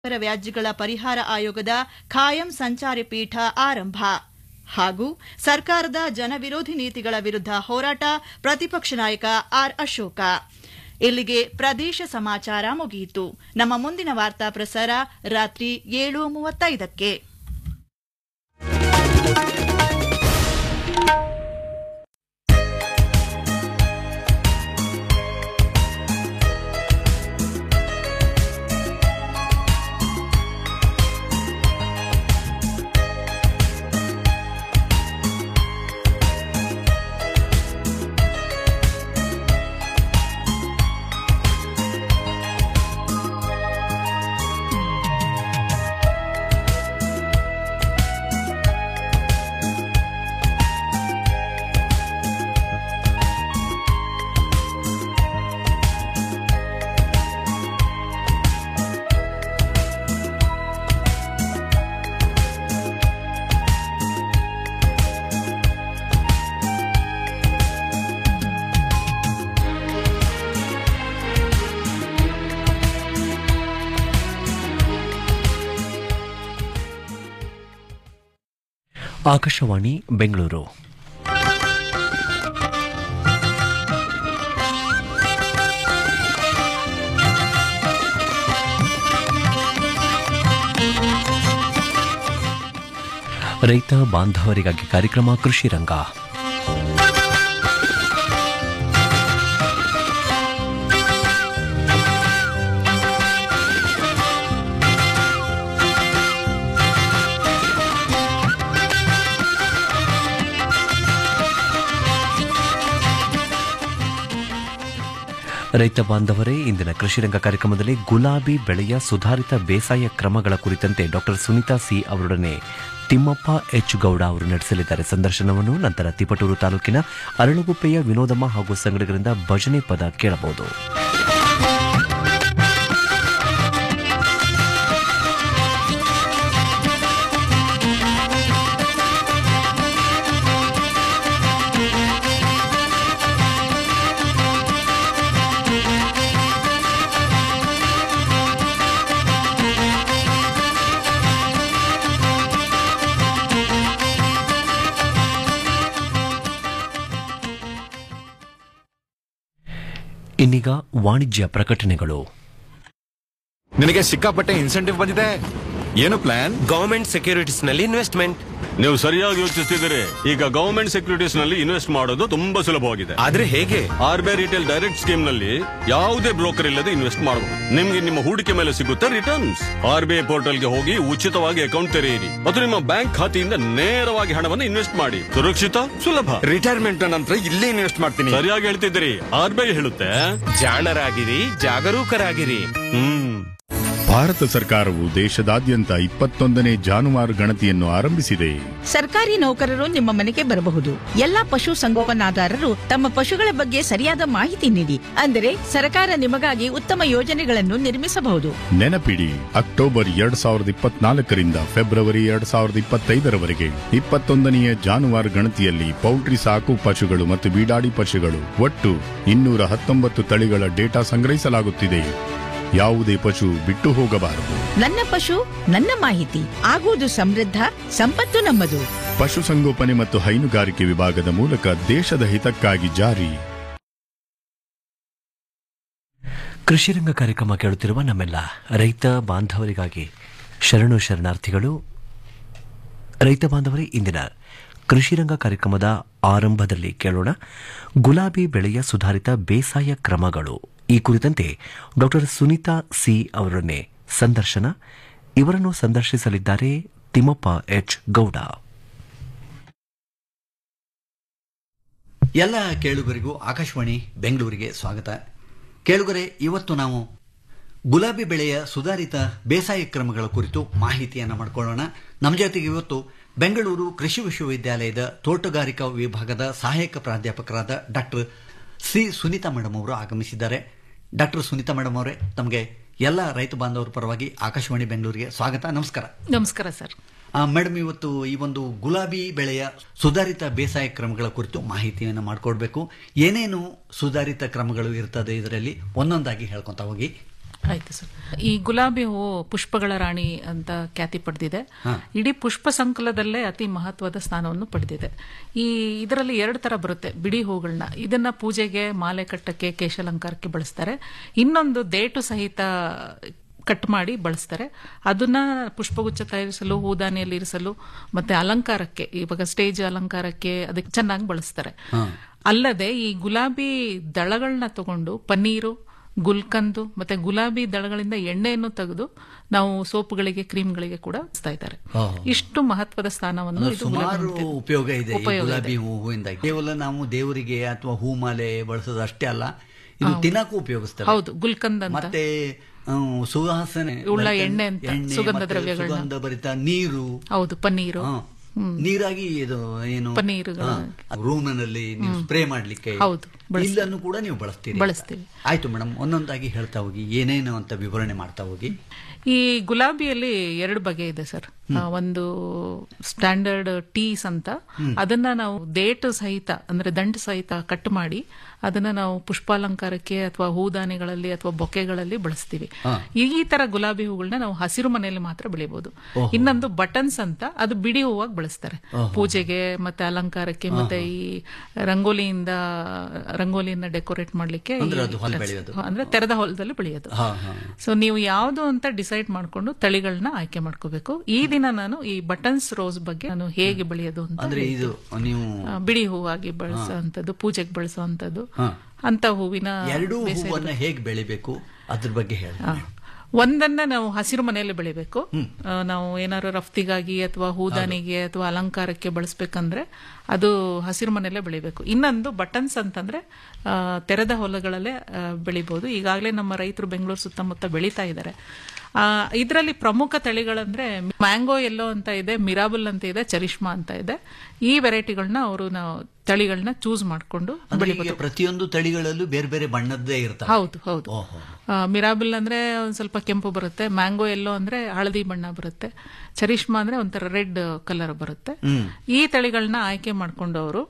ಇತರ ವ್ಯಾಜ್ಯಗಳ ಪರಿಹಾರ ಆಯೋಗದ ಖಾಯಂ ಸಂಚಾರಿ ಪೀಠ ಆರಂಭ ಹಾಗೂ ಸರ್ಕಾರದ ಜನವಿರೋಧಿ ನೀತಿಗಳ ವಿರುದ್ಧ ಹೋರಾಟ ಪ್ರತಿಪಕ್ಷ ನಾಯಕ ಆರ್ ಅಶೋಕ ಇಲ್ಲಿಗೆ ಪ್ರದೇಶ ಸಮಾಚಾರ ಮುಗಿಯಿತು ನಮ್ಮ ಮುಂದಿನ ವಾರ್ತಾ ಪ್ರಸಾರ ರಾತ್ರಿ ಏಳು ಮೂವತ್ತೈದಕ್ಕೆ ಆಕಾಶವಾಣಿ ಬೆಂಗಳೂರು ರೈತ ಬಾಂಧವರಿಗಾಗಿ ಕಾರ್ಯಕ್ರಮ ಕೃಷಿ ರಂಗ ರೈತ ಬಾಂಧವರೇ ಇಂದಿನ ಕೃಷಿರಂಗ ಕಾರ್ಯಕ್ರಮದಲ್ಲಿ ಗುಲಾಬಿ ಬೆಳೆಯ ಸುಧಾರಿತ ಬೇಸಾಯ ಕ್ರಮಗಳ ಕುರಿತಂತೆ ಡಾಕ್ಟರ್ ಸುನೀತಾ ಸಿ ಅವರೊಡನೆ ತಿಮ್ಮಪ್ಪ ಎಚ್ ಗೌಡ ಅವರು ನಡೆಸಲಿದ್ದಾರೆ ಸಂದರ್ಶನವನ್ನು ನಂತರ ತಿಪಟೂರು ತಾಲೂಕಿನ ಅರಳುಗುಪ್ಪೆಯ ವಿನೋದಮ್ಮ ಹಾಗೂ ಸಂಗಡಿಗರಿಂದ ಭಜನೆ ಪದ ಕೇಳಬಹುದು ಇನ್ನೀಗ ವಾಣಿಜ್ಯ ಪ್ರಕಟಣೆಗಳು ನಿನಗೆ ಸಿಕ್ಕಾಪಟ್ಟೆ ಇನ್ಸೆಂಟಿವ್ ಬಂದಿದೆ ಏನು ಪ್ಲಾನ್ ಗವರ್ಮೆಂಟ್ ಸೆಕ್ಯೂರಿಟೀಸ್ ನಲ್ಲಿ ಇನ್ವೆಸ್ಟ್ಮೆಂಟ್ ನೀವು ಸರಿಯಾಗಿ ಯೋಚಿಸ್ತಿದ್ದೀರಿ ಈಗ ಗವರ್ಮೆಂಟ್ ಸೆಕ್ಯೂರಿಟೀಸ್ ನಲ್ಲಿ ಇನ್ವೆಸ್ಟ್ ಮಾಡೋದು ತುಂಬಾ ಸುಲಭವಾಗಿದೆ ಆದ್ರೆ ಹೇಗೆ R B I retail direct scheme ನಲ್ಲಿ ಯಾವುದೇ ಬ್ರೋಕರ್ ಇಲ್ಲದೆ ಇನ್ವೆಸ್ಟ್ ಮಾಡಬಹುದು ನಿಮ್ಗೆ ನಿಮ್ಮ ಹೂಡಿಕೆ ಮೇಲೆ ಸಿಗುತ್ತೆ returns R B I portal ಗೆ ಹೋಗಿ ಉಚಿತವಾಗಿ ಅಕೌಂಟ್ ತೆರೆಯಿರಿ ಮತ್ತು ನಿಮ್ಮ ಬ್ಯಾಂಕ್ ಖಾತೆಯಿಂದ ನೇರವಾಗಿ ಹಣವನ್ನು ಇನ್ವೆಸ್ಟ್ ಮಾಡಿ ಸುರಕ್ಷಿತ ಸುಲಭ ರಿಟೈರ್ಮೆಂಟ್ ನಂತರ ಇಲ್ಲೇ ಇನ್ವೆಸ್ಟ್ ಮಾಡ್ತೀನಿ ಸರಿಯಾಗಿ ಹೇಳ್ತಿದ್ದೀರಿ ಆರ್ ಬಿ ಐ ಹೇಳುತ್ತೆ ಜಾಣರಾಗಿರಿ ಜಾಗರೂಕರಾಗಿರಿ ಹ್ಮ್ ಭಾರತ ಸರ್ಕಾರವು ದೇಶದಾದ್ಯಂತ ಇಪ್ಪತ್ತೊಂದನೇ ಜಾನುವಾರು ಗಣತಿಯನ್ನು ಆರಂಭಿಸಿದೆ ಸರ್ಕಾರಿ ನೌಕರರು ನಿಮ್ಮ ಮನೆಗೆ ಬರಬಹುದು ಎಲ್ಲಾ ಪಶು ಸಂಗೋಪನಾದಾರರು ತಮ್ಮ ಪಶುಗಳ ಬಗ್ಗೆ ಸರಿಯಾದ ಮಾಹಿತಿ ನೀಡಿ ಅಂದರೆ ಸರ್ಕಾರ ನಿಮಗಾಗಿ ಉತ್ತಮ ಯೋಜನೆಗಳನ್ನು ನಿರ್ಮಿಸಬಹುದು ನೆನಪಿಡಿ ಅಕ್ಟೋಬರ್ ಎರಡ್ ಸಾವಿರದ ಇಪ್ಪತ್ನಾಲ್ಕರಿಂದ ಫೆಬ್ರವರಿ ಎರಡ್ ಸಾವಿರದ ಇಪ್ಪತ್ತೈದರವರೆಗೆ ಇಪ್ಪತ್ತೊಂದನೆಯ ಜಾನುವಾರು ಗಣತಿಯಲ್ಲಿ ಪೌಲ್ಟ್ರಿ ಸಾಕು ಪಶುಗಳು ಮತ್ತು ಬೀಡಾಡಿ ಪಶುಗಳು ಒಟ್ಟು ಇನ್ನೂರ ಹತ್ತೊಂಬತ್ತು ತಳಿಗಳ ಡೇಟಾ ಸಂಗ್ರಹಿಸಲಾಗುತ್ತಿದೆ ಯಾವುದೇ ಪಶು ಬಿಟ್ಟು ಹೋಗಬಾರದು ನನ್ನ ಪಶು ನನ್ನ ಮಾಹಿತಿ ಆಗುವುದು ಸಮೃದ್ಧ ಸಂಪತ್ತು ನಮ್ಮದು ಪಶುಸಂಗೋಪನೆ ಮತ್ತು ಹೈನುಗಾರಿಕೆ ವಿಭಾಗದ ಮೂಲಕ ದೇಶದ ಹಿತಕ್ಕಾಗಿ ಜಾರಿ ಕೃಷಿರಂಗ ಕಾರ್ಯಕ್ರಮ ಕೇಳುತ್ತಿರುವ ನಮ್ಮೆಲ್ಲ ರೈತ ಬಾಂಧವರಿಗಾಗಿ ಶರಣು ಶರಣಾರ್ಥಿಗಳು ರೈತ ಬಾಂಧವರೇ ಇಂದಿನ ಕೃಷಿರಂಗ ಕಾರ್ಯಕ್ರಮದ ಆರಂಭದಲ್ಲಿ ಕೇಳೋಣ ಗುಲಾಬಿ ಬೆಳೆಯ ಸುಧಾರಿತ ಬೇಸಾಯ ಕ್ರಮಗಳು ಈ ಕುರಿತಂತೆ ಡಾಕ್ಟರ್ ಸುನೀತಾ ಸಿ ಅವರೊಡನೆ ಸಂದರ್ಶನ ಇವರನ್ನು ಸಂದರ್ಶಿಸಲಿದ್ದಾರೆ ತಿಮ್ಮಪ್ಪ ಎಚ್ ಗೌಡ ಎಲ್ಲ ಕೇಳುಗರಿಗೂ ಆಕಾಶವಾಣಿ ಬೆಂಗಳೂರಿಗೆ ಸ್ವಾಗತ ಕೇಳುಗರೆ ಇವತ್ತು ನಾವು ಗುಲಾಬಿ ಬೆಳೆಯ ಸುಧಾರಿತ ಬೇಸಾಯ ಕ್ರಮಗಳ ಕುರಿತು ಮಾಹಿತಿಯನ್ನು ಮಾಡಿಕೊಳ್ಳೋಣ ನಮ್ಮ ಜೊತೆಗೆ ಇವತ್ತು ಬೆಂಗಳೂರು ಕೃಷಿ ವಿಶ್ವವಿದ್ಯಾಲಯದ ತೋಟಗಾರಿಕಾ ವಿಭಾಗದ ಸಹಾಯಕ ಪ್ರಾಧ್ಯಾಪಕರಾದ ಡಾಕ್ಟರ್ ಸಿ ಸುನೀತಾ ಮೇಡಮ್ ಅವರು ಆಗಮಿಸಿದ್ದಾರೆ ಡಾಕ್ಟರ್ ಸುನೀತಾ ಮೇಡಮ್ ಅವರೇ ತಮಗೆ ಎಲ್ಲ ರೈತ ಬಾಂಧವರ ಪರವಾಗಿ ಆಕಾಶವಾಣಿ ಬೆಂಗಳೂರಿಗೆ ಸ್ವಾಗತ ನಮಸ್ಕಾರ ನಮಸ್ಕಾರ ಸರ್ ಆ, ಮೇಡಮ್ ಇವತ್ತು ಈ ಒಂದು ಗುಲಾಬಿ ಬೆಳೆಯ ಸುಧಾರಿತ ಬೇಸಾಯ ಕ್ರಮಗಳ ಕುರಿತು ಮಾಹಿತಿಯನ್ನು ಮಾಡಿಕೊಡ್ಬೇಕು ಏನೇನು ಸುಧಾರಿತ ಕ್ರಮಗಳು ಇರ್ತದೆ ಇದರಲ್ಲಿ ಒಂದೊಂದಾಗಿ ಹೇಳ್ಕೊಂತ ಹೋಗಿ ಆಯ್ತು ಸರ್ ಈ ಗುಲಾಬಿ ಹೂವು ಪುಷ್ಪಗಳ ರಾಣಿ ಅಂತ ಖ್ಯಾತಿ ಪಡೆದಿದೆ ಇಡೀ ಪುಷ್ಪ ಸಂಕುಲದಲ್ಲೇ ಅತಿ ಮಹತ್ವದ ಸ್ಥಾನವನ್ನು ಪಡೆದಿದೆ ಈ ಇದರಲ್ಲಿ ಎರಡು ತರ ಬರುತ್ತೆ ಬಿಡಿ ಹೂಗಳನ್ನ ಇದನ್ನ ಪೂಜೆಗೆ ಮಾಲೆ ಕಟ್ಟಕ್ಕೆ ಕೇಶಾಲಂಕಾರಕ್ಕೆ ಬಳಸ್ತಾರೆ ಇನ್ನೊಂದು ದೇಟು ಸಹಿತ ಕಟ್ ಮಾಡಿ ಬಳಸ್ತಾರೆ ಅದನ್ನ ಪುಷ್ಪಗುಚ್ಛ ತಯಾರಿಸಲು ಹೂದಾನಿಯಲ್ಲಿ ಇರಿಸಲು ಮತ್ತೆ ಅಲಂಕಾರಕ್ಕೆ ಇವಾಗ ಸ್ಟೇಜ್ ಅಲಂಕಾರಕ್ಕೆ ಅದಕ್ಕೆ ಚೆನ್ನಾಗಿ ಬಳಸ್ತಾರೆ ಅಲ್ಲದೆ ಈ ಗುಲಾಬಿ ದಳಗಳನ್ನ ತಗೊಂಡು ಪನ್ನೀರು ಗುಲ್ಕಂದು ಮತ್ತೆ ಗುಲಾಬಿ ದಳಗಳಿಂದ ಎಣ್ಣೆಯನ್ನು ತೆಗೆದು ನಾವು ಸೋಪುಗಳಿಗೆ ಕ್ರೀಮ್ಗಳಿಗೆ ಕೂಡ ಬಳಸ್ತಾ ಇದ್ದಾರೆ ಇಷ್ಟು ಮಹತ್ವದ ಸ್ಥಾನವನ್ನು ಅಂದ್ರೆ ಇದು ಸುಮಾರು ಗುಲಾಬಿ ಹೂವಿಗೆ ಉಪಯೋಗ ಇದೆ ಈ ಉಪಯೋಗ ಗುಲಾಬಿ ಇದೆ. ಹೂವಿಂದ ಕೇವಲ ನಾವು ದೇವರಿಗೆ ಅಥವಾ ಹೂಮಾಲೆ ಬಳಸೋದು ಅಷ್ಟೇ ಅಲ್ಲ ಇದು ತಿನ್ನಕ್ಕೂ ಉಪಯೋಗಿಸ್ತಾರೆ ಹೌದು ಗುಲ್ಕಂದ್ ಅಂತ ಮತ್ತೆ ಆ, ಸುವಾಸನೆ ಉಳ್ಳ ಮತ್ತೆ ಎಣ್ಣೆ ಅಂತ, ಸುಗಂಧ ಮತ್ತೆ ದ್ರವ್ಯಗಳನ್ನ. ಸುಗಂಧ ಭರಿತ ನೀರು ಹೌದು ಪನ್ನೀರು ಹಾ. ನೀರಾಗಿ ಇದು ಏನು ಪನ್ನೀರುಗಳ- ಹಾ, ರೂಮಿನಲ್ಲಿ ನೀವು ಸ್ಪ್ರೇ ಮಾಡ್ಲಿಕ್ಕೆ ಹೌದು, ಬಳಸ್ತೀವಿ. ಇಲ್ಲನ್ನು ಕೂಡ ನೀವು ಬಳಸ್ತೀರಿ ಅಂತ. ಬಳಸ್ತೀವಿ. ಆಯ್ತು ಮೇಡಮ್ ಒಂದೊಂದಾಗಿ ಹೇಳ್ತಾ ಹೋಗಿ ಏನೇನು ಅಂತ ವಿವರಣೆ ಮಾಡ್ತಾ ಹೋಗಿ ಈ ಗುಲಾಬಿಯಲ್ಲಿ ಎರಡು ಬಗೆ ಇದೆ ಸರ್ ಆ, ಒಂದು ಸ್ಟ್ಯಾಂಡರ್ಡ್ ಟೀಸ್ ಅಂತ ಅದನ್ನ ನಾವು ದೇಟು ಸಹಿತ ಅಂದ್ರೆ ದಂಟು ಸಹಿತ ಕಟ್ ಮಾಡಿ ಅದನ್ನ ನಾವು ಪುಷ್ಪಾಲಂಕಾರಕ್ಕೆ ಅಥವಾ ಹೂದಾನಿಗಳಲ್ಲಿ ಅಥವಾ ಬೊಕೆಗಳಲ್ಲಿ ಬಳಸ್ತೀವಿ ಈ ಈ ತರ ಗುಲಾಬಿ ಹೂಗಳನ್ನ ನಾವು ಹಸಿರು ಮನೆಯಲ್ಲಿ ಮಾತ್ರ ಬೆಳಿಬಹುದು ಇನ್ನೊಂದು ಬಟನ್ಸ್ ಅಂತ ಅದು ಬಿಡಿ ಹೂವಾಗಿ ಬಳಸ್ತಾರೆ ಪೂಜೆಗೆ ಮತ್ತೆ ಅಲಂಕಾರಕ್ಕೆ ಮತ್ತೆ ಈ ರಂಗೋಲಿಯಿಂದ ರಂಗೋಲಿಯನ್ನ ಡೆಕೋರೇಟ್ ಮಾಡ್ಲಿಕ್ಕೆ ಈ ಅಂದ್ರೆ ಅದು ಹೊಲ buttons- ಬೆಳೆಯೋದು. ಅಂದ್ರೆ ತೆರೆದ ಹೊಲದಲ್ಲಿ ಬೆಳೆಯೋದು ಹಾ ಹಾ ಸೊ ನೀವು ಯಾವುದು ಅಂತ ಡಿಸೈಡ್ ಮಾಡ್ಕೊಂಡು ತಳಿಗಳನ್ನ ಆಯ್ಕೆ ಮಾಡ್ಕೋಬೇಕು ಈ ದಿನ ನಾನು ಈ ಬಟನ್ಸ್ ರೋಸ್ ಬಗ್ಗೆ ನಾನು ಹೇಗೆ ಬೆಳೆಯೋದು ಅಂತ ಅಂದ್ರೆ ಇದು ನೀವು ಆ, ಬಿಡಿ ಹೂವಾಗಿ ಬಳಸುವಂತದ್ದು ಪೂಜೆಗೆ ಬಳಸುವಂತದ್ದು ಹಾ. ಅಂತ ಹೂವಿನ ಎರಡೂ ಬೇಸಾಯ- ಹೂವನ್ನ ಹೇಗೆ ಬೆಳಿಬೇಕು ಅದ್ರ ಬಗ್ಗೆ ಹೇಳಿ ಆ, ಒಂದನ್ನ ನಾವು ಹಸಿರು ಮನೆಯಲ್ಲಿ ಬೆಳಿಬೇಕು ಆ, ನಾವು ಏನಾದ್ರು ರಫ್ತಿಗಾಗಿ ಅಥವಾ ಹೂದಾನಿಗೆ ಅಥವಾ ಅಲಂಕಾರಕ್ಕೆ ಬಳಸ್ಬೇಕಂದ್ರೆ ಅದು ಹಸಿರು ಮನೆಯಲ್ಲೇ ಬೆಳಿಬೇಕು ಇನ್ನೊಂದು ಬಟನ್ಸ್ ಅಂತಂದ್ರೆ ಆ, ತೆರೆದ ಹೊಲಗಳಲ್ಲೇ ಆ, ಬೆಳಿಬಹುದು ಈಗಾಗಲೇ ನಮ್ಮ ರೈತರು ಬೆಂಗಳೂರು ಸುತ್ತಮುತ್ತ ಬೆಳೀತಾ ಇದ್ದಾರೆ ಇದರಲ್ಲಿ ಪ್ರಮುಖ ತಳಿಗಳಂದ್ರೆ ಮ್ಯಾಂಗೋ ಎಲ್ಲೋ ಅಂತ ಇದೆ ಮಿರಾಬಲ್ ಅಂತ ಇದೆ ಚರಿಷ್ಮಾ ಅಂತ ಇದೆ ಈ ವೆರೈಟಿಗಳನ್ನ ಅವರು ನಾವು ತಳಿಗಳನ್ನ ಚೂಸ್ ಮಾಡ್ಕೊಂಡು ಅಂದ್ರೆ ಈಗ ಬೆಳಿಬಹುದು ಪ್ರತಿಯೊಂದು ತಳಿಗಳಲ್ಲೂ ಬೇರೆ ಬೇರೆ ಬಣ್ಣದ್ದೇ ಇರ್ತವೆ ಹೌದು ಹೌದು ಓಹೋ ಆ, ಮಿರಾಬಿಲ್ ಅಂದ್ರೆ ಒಂದ್ ಸ್ವಲ್ಪ ಕೆಂಪು ಬರುತ್ತೆ ಮ್ಯಾಂಗೋ ಎಲ್ಲೋ ಅಂದ್ರೆ ಹಳದಿ ಬಣ್ಣ ಬರುತ್ತೆ ಚರಿಷ್ಮಾ ಅಂದ್ರೆ ಒಂಥರ ರೆಡ್ ಕಲರ್ ಬರುತ್ತೆ ಈ ತಳಿಗಳನ್ನ ಆಯ್ಕೆ ಮಾಡ್ಕೊಂಡು ಅವರು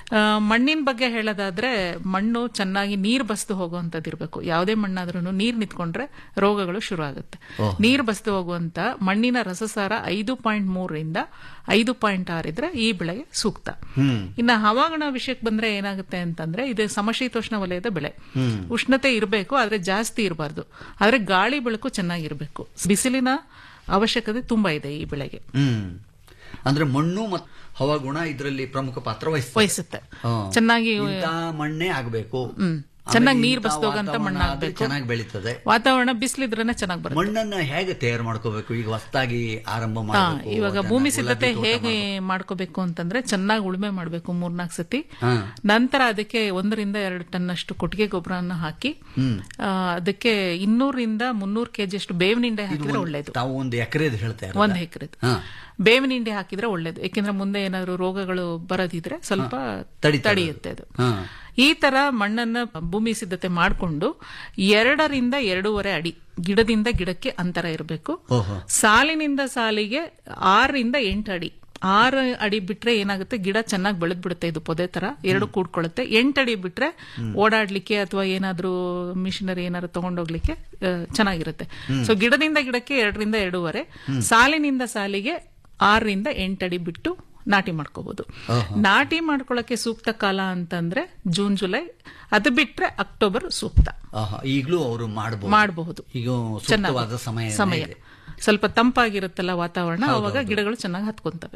ಮಣ್ಣಿನ ಬಗ್ಗೆ ಹೇಳೋದಾದ್ರೆ ಮಣ್ಣು ಚೆನ್ನಾಗಿ ನೀರ್ ಬಸ್ದು ಹೋಗುವಂತದ್ದು ಇರಬೇಕು ಯಾವುದೇ ಮಣ್ಣಾದ್ರೂ ನೀರ್ ನಿಂತ್ಕೊಂಡ್ರೆ ರೋಗಗಳು ಶುರು ಆಗುತ್ತೆ ನೀರ್ ಬಸ್ದು ಹೋಗುವಂತ ಮಣ್ಣಿನ ರಸಸಾರ ಐದು ಪಾಯಿಂಟ್ ಮೂರರಿಂದ ಐದು ಪಾಯಿಂಟ್ ಆರು ಇದ್ರೆ ಈ ಬೆಳೆಗೆ ಸೂಕ್ತ ಇನ್ನ ಹವಾಗುಣ ವಿಷಯಕ್ಕೆ ಬಂದ್ರೆ ಏನಾಗುತ್ತೆ ಅಂತಂದ್ರೆ ಇದು ಸಮಶೀತೋಷ್ಣ ವಲಯದ ಬೆಳೆ ಉಷ್ಣತೆ ಇರಬೇಕು ಆದ್ರೆ ಜಾಸ್ತಿ ಇರಬಾರ್ದು ಆದ್ರೆ ಗಾಳಿ ಬೆಳಕು ಚೆನ್ನಾಗಿರ್ಬೇಕು ಬಿಸಿಲಿನ ಅವಶ್ಯಕತೆ ತುಂಬಾ ಇದೆ ಈ ಬೆಳೆಗೆ ಹ್ಮ್ ಅಂದ್ರೆ ಮಣ್ಣು ಮತ್ತು ಹವಾಗುಣ ಇದರಲ್ಲಿ ಪ್ರಮುಖ ಪಾತ್ರ ವಹಿಸ್ತದೆ ವಹಿಸುತ್ತೆ ಹಾ. ಚೆನ್ನಾಗಿ ಇಂಥ ಮಣ್ಣೇ ಆಗಬೇಕು ಚೆನ್ನಾಗಿ ನೀರ್ ಬಸ್ದೋಗಂತ ಮಣ್ಣಾಗ್ಬೇಕು ಚೆನ್ನಾಗಿ ಬೆಳೀತದೆ ವಾತಾವರಣ ಬಿಸಿಲಿದ್ರೇನೆ ಚೆನ್ನಾಗಿ ಬರುತ್ತೆ ಮಣ್ಣನ್ನ ಹೇಗೆ ತಯಾರು ಮಾಡ್ಕೋಬೇಕು ಈಗ ಹೊಸದಾಗಿ ಆರಂಭ ಹಾ, ಮಾಡಬೇಕು ಇವಾಗ ಭೂಮಿ ಸಿದ್ಧತೆ ಹೇಗೆ ಮಾಡ್ಕೋಬೇಕು ಅಂತಂದ್ರೆ ಚೆನ್ನಾಗಿ ಉಳುಮೆ ಮಾಡ್ಬೇಕು ಮೂರ್ನಾಲ್ಕು ಸತಿ ನಂತರ ಅದಕ್ಕೆ ಒಂದರಿಂದ ಎರಡು ಟನ್ ಅಷ್ಟು ಕೊಟ್ಟಿಗೆ ಗೊಬ್ಬರನ್ನ ಹಾಕಿ ಆ, ಅದಕ್ಕೆ ಇನ್ನೂರಿಂದ ಮುನ್ನೂರು ಕೆಜಿ ಅಷ್ಟು ಬೇವಿನ ಹಿಂಡೆ ಹಾಕಿದ್ರೆ ಒಳ್ಳೇದು ತಾವು ಒಂದು ಎಕರೆದು ಹೇಳ್ತಾ ಇರೋದಾ? ಒಂದ್ ಎಕರೆ ಹಾ. ಬೇವಿನ ಹಿಂಡಿ ಹಾಕಿದ್ರೆ ಒಳ್ಳೇದು ಯಾಕೆಂದ್ರೆ ಮುಂದೆ ಏನಾದ್ರು ರೋಗಗಳು ಬರದಿದ್ರೆ ಸ್ವಲ್ಪ ತಡೀತದೆ ಅದು. ತಡೆಯುತ್ತೆ ಅದು ಹಾ. ಈ ತರ ಮಣ್ಣನ್ನ ಭೂಮಿ ಸಿದ್ಧತೆ ಮಾಡಿಕೊಂಡು ಎರಡರಿಂದ ಎರಡೂವರೆ ಅಡಿ ಗಿಡದಿಂದ ಗಿಡಕ್ಕೆ ಅಂತರ ಇರಬೇಕು ಓಹೋ. ಸಾಲಿನಿಂದ ಸಾಲಿಗೆ ಆರರಿಂದ ಎಂಟು ಅಡಿ ಆರು ಅಡಿ ಬಿಟ್ರೆ ಏನಾಗುತ್ತೆ ಗಿಡ ಚೆನ್ನಾಗಿ ಬೆಳೆದ್ ಬಿಡುತ್ತೆ ಇದು ಪೊದೆ ತರ ಎರಡು ಕೂಡ್ಕೊಳ್ಳುತ್ತೆ ಎಂಟು ಅಡಿ ಬಿಟ್ರೆ ಓಡಾಡ್ಲಿಕ್ಕೆ ಅಥವಾ ಏನಾದ್ರೂ ಮಿಷನರಿ ಏನಾದ್ರು ತಗೊಂಡೋಗ್ಲಿಕ್ಕೆ ಆ, ಚೆನ್ನಾಗಿರುತ್ತೆ ಸೊ ಗಿಡದಿಂದ ಗಿಡಕ್ಕೆ ಎರಡರಿಂದ ಎರಡೂವರೆ ಸಾಲಿನಿಂದ ಸಾಲಿಗೆ ಆರರಿಂದ ಎಂಟು ಅಡಿ ಬಿಟ್ಟು ನಾಟಿ ಮಾಡ್ಕೋಬಹುದು ನಾಟಿ ಮಾಡ್ಕೊಳ್ಳಕ್ಕೆ ಸೂಕ್ತ ಕಾಲ ಅಂತಂದ್ರೆ ಜೂನ್ ಜುಲೈ ಅದು ಬಿಟ್ರೆ ಅಕ್ಟೋಬರ್ ಸೂಕ್ತ ಆಹಾ, ಈಗ್ಲೂ ಅವರು ಮಾಡಬಹುದು ಮಾಡಬಹುದು ಈಗ ಸೂಕ್ತವಾದ ಸಮಯ ಸಮಯ ಸ್ವಲ್ಪ ತಂಪಾಗಿರುತ್ತಲ್ಲ ವಾತಾವರಣ ಅವಾಗ ಗಿಡಗಳು ಚೆನ್ನಾಗಿ ಹತ್ಕೊಂತವೆ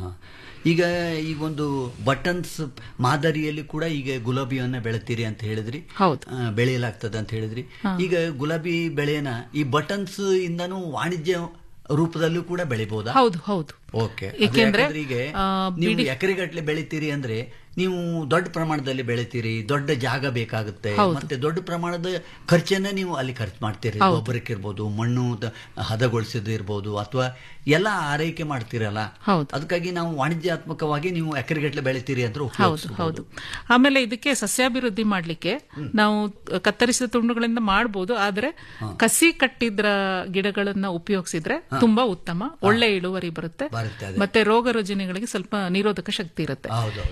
ಈಗ ಈಗ ಒಂದು ಬಟನ್ಸ್ ಮಾದರಿಯಲ್ಲಿ ಕೂಡ ಈಗ ಗುಲಾಬಿಯನ್ನ ಬೆಳಿತೀರಿ ಅಂತ ಹೇಳಿದ್ರಿ ಹೌದು. ಆ, ಬೆಳೆಯಲಾಗ್ತದೆ ಅಂತ ಹೇಳಿದ್ರಿ ಈಗ ಗುಲಾಬಿ ಬೆಳೆಯನ್ನ ಈ ಬಟನ್ಸ್ ಇಂದನೂ ವಾಣಿಜ್ಯ ರೂಪದಲ್ಲೂ ಕೂಡ ಬೆಳಿಬಹುದಾ ಹೌದು ಹೌದು ಓಕೆ ಏಕೆಂದ್ರೆ, ಈಗ ಆ, ನೀವು ಬಿಡಿ- ಎಕರೆಗಟ್ಟಲೆ ಬೆಳಿತೀರಿ ಅಂದ್ರೆ ನೀವು ದೊಡ್ಡ ಪ್ರಮಾಣದಲ್ಲಿ ಬೆಳಿತೀರಿ ದೊಡ್ಡ ಜಾಗ ಬೇಕಾಗುತ್ತೆ ಮತ್ತೆ ದೊಡ್ಡ ಪ್ರಮಾಣದ ಖರ್ಚನ್ನ ನೀವು ಅಲ್ಲಿ ಖರ್ಚು ಮಾಡ್ತೀರಿ ಗೊಬ್ಬರಕ್ಕೆ ಇರ್ಬೋದು ಮಣ್ಣು ದ- ಹದಗೊಳಿಸೋದು ಇರ್ಬೋದು ಅಥವಾ ಎಲ್ಲ ಆರೈಕೆ ಮಾಡ್ತೀರಲ್ಲ ಹೌದು. ಅದಕ್ಕಾಗಿ ನಾವು ವಾಣಿಜ್ಯಾತ್ಮಕವಾಗಿ ನೀವು ಎಕರೆಗಟ್ಟಲೆ ಬೆಳಿತೀರಿ ಅಂದ್ರೆ ಹೌದು ಉಪಯೋಗಿಸ್ಬೋದು. ಹೌದು ಆಮೇಲೆ ಇದಕ್ಕೆ ಸಸ್ಯಾಭಿವೃದ್ಧಿ ಮಾಡ್ಲಿಕ್ಕೆ ನಾವು ಕತ್ತರಿಸಿದ ತುಂಡುಗಳಿಂದ ಮಾಡಬಹುದು ಆದ್ರೆ ಕಸಿ ಕಟ್ಟಿದ್ರ ಗಿಡಗಳನ್ನ ಉಪಯೋಗಿಸಿದ್ರೆ ತುಂಬಾ ಉತ್ತಮ ಒಳ್ಳೆ ಇಳುವರಿ ಬರುತ್ತೆ ಬರುತ್ತೆ ಅದೇ. ಮತ್ತೆ ರೋಗ ರುಜಿನಗಳಿಗೆ ಸ್ವಲ್ಪ ನಿರೋಧಕ ಶಕ್ತಿ ಇರುತ್ತೆ ಹೌದೌದು. ಈ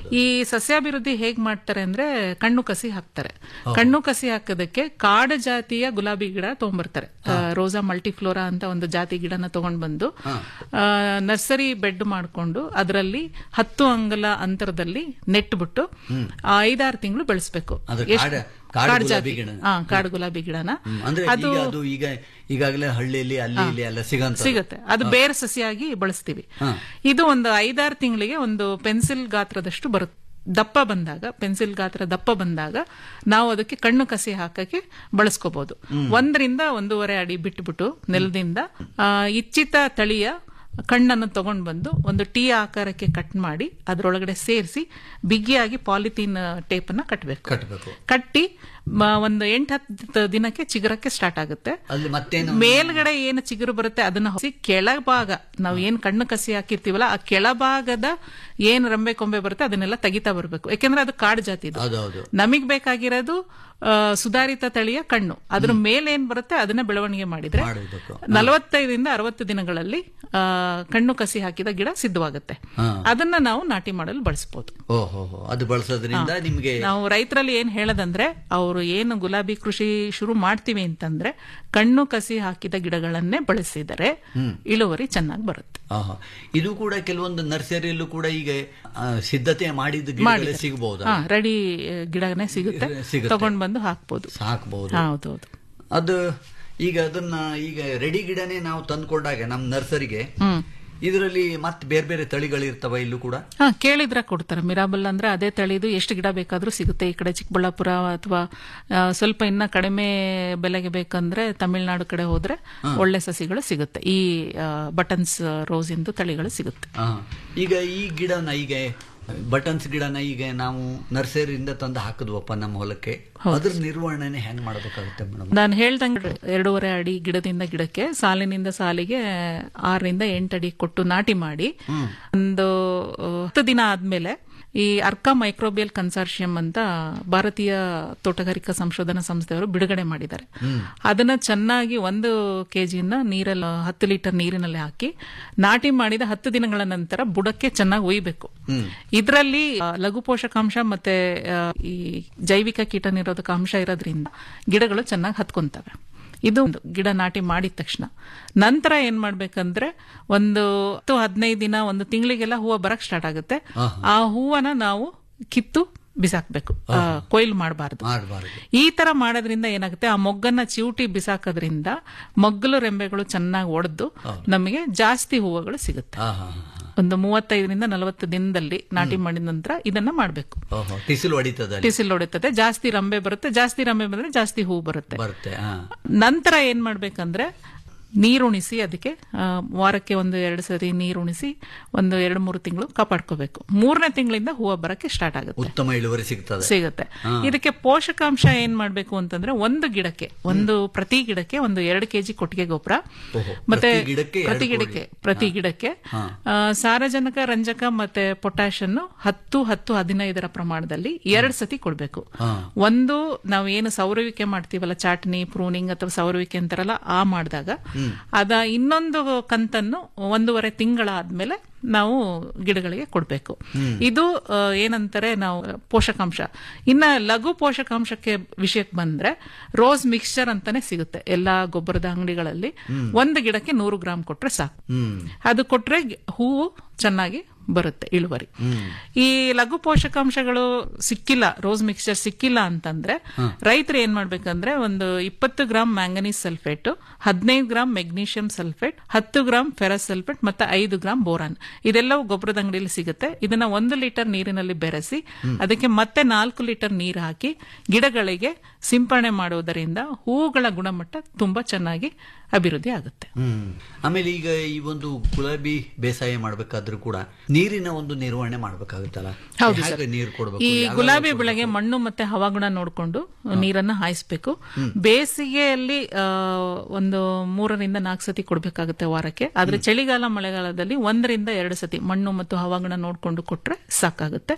ಸಸ್ಯಾಭಿವೃದ್ಧಿ ಹೇಗ್ ಮಾಡ್ತಾರೆ ಅಂದ್ರೆ ಕಣ್ಣು ಕಸಿ ಹಾಕ್ತಾರೆ ಕಣ್ಣು ಕಸಿ ಹಾಕೋದಕ್ಕೆ ಕಾಡು ಜಾತಿಯ ಗುಲಾಬಿ ಗಿಡ ತಗೊಂಡ್ಬರ್ತಾರೆ ಆ, ರೋಸಾ ಮಲ್ಟಿಫ್ಲೋರಾ ಅಂತ ಒಂದು ಜಾತಿ ಗಿಡನ ತಗೊಂಡ್ ಬಂದು ಆ, ನರ್ಸರಿ ಬೆಡ್ ಮಾಡ್ಕೊಂಡು ಅದರಲ್ಲಿ ಹತ್ತು ಅಂಗಲ ಅಂತರದಲ್ಲಿ ನೆಟ್ಬಿಟ್ಟು ಆ, ಐದಾರು ತಿಂಗಳು ಬೆಳೆಸ್ಬೇಕು ಅದು ಎಷ್ಟು- ಕಾಡ- ಕಾಡು ಕಾಡು ಗುಲಾಬಿ ಜಾತಿ ಗಿಡ. ಹಾ ಕಾಡು ಗುಲಾಬಿ ಗಿಡನ ಹ್ಮ್. ಅಂದ್ರೆ ಅದು ಈಗ ಅದು ಈಗ ಈಗಾಗಲೇ ಹಳ್ಳಿಯಲ್ಲಿ ಅಲ್ಲಿ ಇಲ್ಲಿ ಎಲ್ಲ ಸಿಗಂತ ಸಿಗುತ್ತೆ ಅದು ಬೇರೆ ಸಸಿಯಾಗಿ ಬಳಸ್ತೀವಿ ಇದು ಒಂದು ಐದಾರು ತಿಂಗಳಿಗೆ ಒಂದು ಪೆನ್ಸಿಲ್ ಗಾತ್ರದಷ್ಟು ಬರುತ್ತೆ ದಪ್ಪ ಬಂದಾಗ ಪೆನ್ಸಿಲ್ ಗಾತ್ರ ದಪ್ಪ ಬಂದಾಗ ನಾವು ಅದಕ್ಕೆ ಕಣ್ಣು ಕಸಿ ಹಾಕಕ್ಕೆ ಬಳಸ್ಕೋಬಹುದು ಒಂದರಿಂದ ಒಂದೂವರೆ ಅಡಿ ಬಿಟ್ಬಿಟ್ಟು ನೆಲದಿಂದ ಆ, ಇಚ್ಛಿತ ತಳಿಯ ಕಣ್ಣನ್ನು ತಗೊಂಡ್ ಬಂದು ಒಂದು ಟೀ ಆಕಾರಕ್ಕೆ ಕಟ್ ಮಾಡಿ ಅದರೊಳಗಡೆ ಸೇರಿಸಿ ಬಿಗಿಯಾಗಿ ಪಾಲಿಥೀನ್ ಟೇಪ್ ಅನ್ನ ಕಟ್ಟಬೇಕು ಕಟ್ಟಬೇಕು ಕಟ್ಟಿ ಮ- ಒಂದು ಎಂಟು ಹತ್ತು ದಿನಕ್ಕೆ ಚಿಗುರಕ್ಕೆ ಸ್ಟಾರ್ಟ್ ಆಗುತ್ತೆ ಅಲ್ಲಿ ಮತ್ತೇನು ಮೇಲ್ಗಡೆ ಏನು ಚಿಗುರು ಬರುತ್ತೆ ಅದನ್ನ ಹೊಸಿ ಕೆಳಭಾಗ ನಾವು ಏನ್ ಕಣ್ಣು ಕಸಿ ಹಾಕಿರ್ತೀವಲ್ಲ ಆ ಕೆಳಭಾಗದ ಏನ್ ರಂಬೆ ಕೊಂಬೆ ಬರುತ್ತೆ ಅದನ್ನೆಲ್ಲ ತೆಗಿತಾ ಬರ್ಬೇಕು ಯಾಕೆಂದ್ರೆ ಅದು ಕಾಡು ಜಾತಿ ಹೌದೌದು ನಮಗ್ ಬೇಕಾಗಿರೋದು ಆ, ಸುಧಾರಿತ ತಳಿಯ ಕಣ್ಣು ಅದ್ರ ಮೇಲೆ ಏನ್ ಬರುತ್ತೆ ಅದನ್ನ ಬೆಳವಣಿಗೆ ಮಾಡಿದ್ರೆ ಮಾಡಬೇಕು ನಲವತ್ತೈದರಿಂದ ಅರವತ್ತು ದಿನಗಳಲ್ಲಿ ಆ, ಕಣ್ಣು ಕಸಿ ಹಾಕಿದ ಗಿಡ ಸಿದ್ಧವಾಗುತ್ತೆ ಅದನ್ನ ನಾವು ನಾಟಿ ಮಾಡಲು ಬಳಸಬಹುದು ಓಹೋ ಅದು ಬಳಸೋದ್ರಿಂದ ನಿಮ್ಗೆ ನಾವು ರೈತರಲ್ಲಿ ಏನ್ ಹೇಳದಂದ್ರೆ ಅವರು ಏನು ಗುಲಾಬಿ ಕೃಷಿ ಶುರು ಮಾಡ್ತೀವಿ ಅಂತಂದ್ರೆ ಕಣ್ಣು ಕಸಿ ಹಾಕಿದ ಗಿಡಗಳನ್ನೇ ಬಳಸಿದರೆ ಇಳುವರಿ ಚೆನ್ನಾಗಿ ಬರುತ್ತೆ ಆಹಾ. ಇದು ಕೂಡ ಕೆಲವೊಂದು ನರ್ಸರಿಯಲ್ಲೂ ಕೂಡ ಈಗ ಆ, ಸಿದ್ಧತೆ ಮಾಡಿದ ಗಿಡಗಳೇ ಸಿಗಬಹುದು ಹಾ ರೆಡಿ ಗಿಡನೇ ಸಿಗುತ್ತೆ ಸಿಗುತ್ತೆ. ತಗೊಂಡ್ ಬಂದು ಹಾಕ್ಬೋದು ಸಾಕಬಹುದು ಹೌದೌದು ಅದು ಈಗ ಅದನ್ನ ಈಗ ರೆಡಿ ಗಿಡನೇ ನಾವು ತಂದ್ಕೊಂಡಾಗ ನಮ್ಮ ನರ್ಸರಿಗೆ ಹ್ಮ್ ಇದರಲ್ಲಿ ಮತ್ತೆ ಬೇರೆ ಬೇರೆ ತಳಿಗಳಿರ್ತವ ಇಲ್ಲೂ ಕೂಡ ಹಾ ಕೇಳಿದ್ರೆ ಕೊಡ್ತಾರೆ ಮಿರಾಬಲ್ ಅಂದ್ರೆ ಅದೇ ತಳಿದು ಎಷ್ಟು ಗಿಡ ಬೇಕಾದ್ರೂ ಸಿಗುತ್ತೆ ಈ ಕಡೆ ಚಿಕ್ಕಬಳ್ಳಾಪುರ ಅಥವಾ ಆ, ಸ್ವಲ್ಪ ಇನ್ನ ಕಡಿಮೆ ಬೆಲೆಗೆ ಬೇಕಂದ್ರೆ ತಮಿಳ್ನಾಡು ಕಡೆ ಹೋದ್ರೆ ಒಳ್ಳೆ ಸಸಿಗಳು ಸಿಗುತ್ತೆ ಈ ಬಟನ್ಸ್ ರೋಸ್ ಇಂದು ತಳಿಗಳು ಸಿಗುತ್ತೆ ಆ, ಈಗ ಈ ಗಿಡನ ಈಗ ಬಟನ್ಸ್ ಗಿಡನ ಈಗ ನಾವು ನರ್ಸರಿಯಿಂದ ತಂದು ಹಾಕಿದ್ವಪ್ಪ ನಮ್ಮ ಹೊಲಕ್ಕೆ ಅದ್ರ ನಿರ್ವಹಣೆ ಹೆಂಗ್ ಮಾಡಬೇಕಾಗುತ್ತೆ ಮೇಡಮ್ ನಾನು ಹೇಳ್ದಂಗೆ ಎರಡೂವರೆ ಅಡಿ ಗಿಡದಿಂದ ಗಿಡಕ್ಕೆ ಸಾಲಿನಿಂದ ಸಾಲಿಗೆ ಆರರಿಂದ ಎಂಟು ಅಡಿ ಕೊಟ್ಟು ನಾಟಿ ಮಾಡಿ ಒಂದು ಆ, ಹತ್ತು ದಿನ ಆದ್ಮೇಲೆ ಈ ಅರ್ಕಾ ಮೈಕ್ರೋಬಿಯಲ್ ಕನ್ಸಾರ್ಷಿಯಂ ಅಂತ ಭಾರತೀಯ ತೋಟಗಾರಿಕಾ ಸಂಶೋಧನಾ ಸಂಸ್ಥೆಯವರು ಬಿಡುಗಡೆ ಮಾಡಿದ್ದಾರೆ ಅದನ್ನ ಚೆನ್ನಾಗಿ ಒಂದು ಕೆಜಿನ ನೀರಲ್ಲಿ ಹತ್ತು ಲೀಟರ್ ನೀರಿನಲ್ಲಿ ಹಾಕಿ ನಾಟಿ ಮಾಡಿದ ಹತ್ತು ದಿನಗಳ ನಂತರ ಬುಡಕ್ಕೆ ಚೆನ್ನಾಗಿ ಒಯ್ಬೇಕು ಇದರಲ್ಲಿ ಲಘು ಪೋಷಕಾಂಶ ಮತ್ತೆ ಆ, ಈ ಜೈವಿಕ ಕೀಟ ನಿರೋಧಕ ಅಂಶ ಇರೋದ್ರಿಂದ ಗಿಡಗಳು ಚೆನ್ನಾಗಿ ಹತ್ಕೊಂತವೆ ಇದು ಒಂದು ಗಿಡ ನಾಟಿ ಮಾಡಿದ ತಕ್ಷಣ ನಂತರ ಏನ್ ಮಾಡ್ಬೇಕಂದ್ರೆ ಒಂದು ಹತ್ತು ಹದಿನೈದು ದಿನ ಒಂದು ತಿಂಗಳಿಗೆಲ್ಲ ಹೂವು ಬರಕ್ ಸ್ಟಾರ್ಟ್ ಆಗುತ್ತೆ ಆ ಹೂವನ ನಾವು ಕಿತ್ತು ಬಿಸಾಕ್ಬೇಕು ಆ, ಕೊಯ್ಲು ಮಾಡಬಾರ್ದು ಮಾಡಬಾರ್ದು ಈ ತರ ಮಾಡೋದ್ರಿಂದ ಏನಾಗುತ್ತೆ ಆ ಮೊಗ್ಗನ್ನ ಚಿವುಟಿ ಬಿಸಾಕೋದ್ರಿಂದ ಮೊಗ್ಗಲು ರೆಂಬೆಗಳು ಚೆನ್ನಾಗಿ ಒಡೆದು ನಮಗೆ ಜಾಸ್ತಿ ಹೂವುಗಳು ಸಿಗುತ್ತೆ ಹಾ ಹಾ ಒಂದು ಮೂವತ್ತೈದರಿಂದ ನಲವತ್ತು ದಿನದಲ್ಲಿ ನಾಟಿ ಮಾಡಿದ ನಂತರ ಇದನ್ನ ಮಾಡಬೇಕು ಓಹೋ ಟಿಸಿಲು ಹೊಡಿತದ ಅಲ್ಲಿ ಟಿಸಿಲ್ ಹೊಡಿತದೆ ಜಾಸ್ತಿ ರಂಬೆ ಬರುತ್ತೆ ಜಾಸ್ತಿ ರಂಬೆ ಬಂದ್ರೆ ಜಾಸ್ತಿ ಹೂ ಬರುತ್ತೆ ಬರುತ್ತೆ ಹಾ ನಂತರ ಏನ್ ಮಾಡ್ಬೇಕಂದ್ರೆ ನೀರುಣಿಸಿ ಅದಕ್ಕೆ ಆ, ವಾರಕ್ಕೆ ಒಂದು ಎರಡು ಸರಿ ನೀರುಣಿಸಿ ಒಂದು ಎರಡು ಮೂರು ತಿಂಗಳು ಕಾಪಾಡ್ಕೋಬೇಕು ಮೂರನೇ ತಿಂಗಳಿಂದ ಹೂವು ಬರಕ್ಕೆ ಸ್ಟಾರ್ಟ್ ಆಗುತ್ತೆ ಉತ್ತಮ ಇಳುವರಿ ಸಿಗ್ತದೆ ಸಿಗುತ್ತೆ ಇದಕ್ಕೆ ಪೋಷಕಾಂಶ ಏನ್ ಮಾಡ್ಬೇಕು ಅಂತಂದ್ರೆ ಒಂದು ಗಿಡಕ್ಕೆ ಒಂದು ಪ್ರತಿ ಗಿಡಕ್ಕೆ ಒಂದು ಎರಡು ಕೆಜಿ ಕೊಟ್ಟಿಗೆ ಗೊಬ್ಬರ ಓಹೋ, ಮತ್ತೆ ಪ್ರತಿ ಗಿಡಕ್ಕೆ ಪ್ರತಿ ಎರಡು ಗಿಡಕ್ಕೆ ಪ್ರತಿ ಗಿಡಕ್ಕೆ ಆ, ಸಾರಜನಕ ರಂಜಕ ಮತ್ತೆ ಪೊಟ್ಯಾಶ್ ಅನ್ನು ಹತ್ತು ಹತ್ತು ಹದಿನೈದರ ಪ್ರಮಾಣದಲ್ಲಿ ಎರಡು ಸತಿ ಕೊಡ್ಬೇಕು ಒಂದು ನಾವು ಏನು ಸೌರವಿಕೆ ಮಾಡ್ತೀವಲ್ಲ ಚಾಟ್ನಿ ಪ್ರೂನಿಂಗ್ ಅಥವಾ ಸೌರವಿಕೆ ಅಂತಾರಲ್ಲ ಆ ಮಾಡಿದಾಗ ಅದ ಇನ್ನೊಂದು ಕಂತನ್ನು ಒಂದೂವರೆ ತಿಂಗಳಾದ್ಮೇಲೆ ನಾವು ಗಿಡಗಳಿಗೆ ಕೊಡ್ಬೇಕು ಇದು ಆ, ಏನಂತಾರೆ ನಾವು ಪೋಷಕಾಂಶ ಇನ್ನ ಲಘು ಪೋಷಕಾಂಶಕ್ಕೆ ವಿಷಯಕ್ಕೆ ಬಂದ್ರೆ ರೋಸ್ ಮಿಕ್ಸ್ಚರ್ ಅಂತಾನೆ ಸಿಗುತ್ತೆ ಎಲ್ಲಾ ಗೊಬ್ಬರದ ಅಂಗಡಿಗಳಲ್ಲಿ ಒಂದು ಗಿಡಕ್ಕೆ ನೂರು ಗ್ರಾಂ ಕೊಟ್ರೆ ಸಾಕು ಅದು ಕೊಟ್ರೆ ಗಿ- ಹೂವು ಚೆನ್ನಾಗಿ ಬರುತ್ತೆ ಇಳುವರಿ ಈ ಲಘು ಪೋಷಕಾಂಶಗಳು ಸಿಕ್ಕಿಲ್ಲ ರೋಸ್ ಮಿಕ್ಸ್ಚರ್ ಸಿಕ್ಕಿಲ್ಲ ಅಂತಂದ್ರೆ ರೈತರು ಏನ್ ಮಾಡ್ಬೇಕಂದ್ರೆ ಒಂದು ಇಪ್ಪತ್ತು ಗ್ರಾಂ ಮ್ಯಾಂಗನೀಸ್ ಸಲ್ಫೇಟ್ ಹದಿನೈದು ಗ್ರಾಂ ಮೆಗ್ನೀಷಿಯಂ ಸಲ್ಫೇಟ್ ಹತ್ತು ಗ್ರಾಂ ಫೆರಸ್ ಸಲ್ಫೇಟ್ ಮತ್ತೆ ಐದು ಗ್ರಾಂ ಬೋರಾನ್ ಇದೆಲ್ಲವೂ ಗೊಬ್ಬರದ ಅಂಗಡಿಯಲ್ಲಿ ಸಿಗುತ್ತೆ ಇದನ್ನ ಒಂದು ಲೀಟರ್ ನೀರಿನಲ್ಲಿ ಬೆರೆಸಿ ಅದಕ್ಕೆ ಮತ್ತೆ ನಾಲ್ಕು ಲೀಟರ್ ನೀರು ಹಾಕಿ ಗಿಡಗಳಿಗೆ ಸಿಂಪರಣೆ ಮಾಡುವುದರಿಂದ ಹೂವುಗಳ ಗುಣಮಟ್ಟ ತುಂಬಾ ಚೆನ್ನಾಗಿ ಅಭಿವೃದ್ಧಿ ಆಗುತ್ತೆ ಹ್ಮ್ ಆಮೇಲೆ ಈಗ ಈ ಒಂದು ಗುಲಾಬಿ ಬೇಸಾಯ ಮಾಡ್ಬೇಕಾದ್ರೂ ಕೂಡ ನೀರಿನ ಒಂದು ನಿರ್ವಹಣೆ ಮಾಡ್ಬೇಕಾಗುತ್ತಲ್ಲ ಹೌದು ಹೇಗೆ ನೀರು ಕೊಡ್ಬೇಕು ಈ ಯಾವಾಗ ಗುಲಾಬಿ ಕೊಡ್ಬೇಕು? ಬೆಳೆಗೆ ಮಣ್ಣು ಮತ್ತೆ ಹವಾಗುಣ ನೋಡಿಕೊಂಡು ನೀರನ್ನ ಹಾಯಿಸ್ಬೇಕು ಬೇಸಿಗೆಯಲ್ಲಿ ಆ, ಒಂದು ಮೂರರಿಂದ ನಾಲ್ಕು ಸತಿ ಕೊಡ್ಬೇಕಾಗುತ್ತೆ ವಾರಕ್ಕೆ ಆದ್ರೆ ಚಳಿಗಾಲ ಮಳೆಗಾಲದಲ್ಲಿ ಒಂದರಿಂದ ಎರಡು ಸತಿ ಮಣ್ಣು ಮತ್ತು ಹವಾಗುಣ ನೋಡ್ಕೊಂಡು ಕೊಟ್ರೆ ಸಾಕಾಗುತ್ತೆ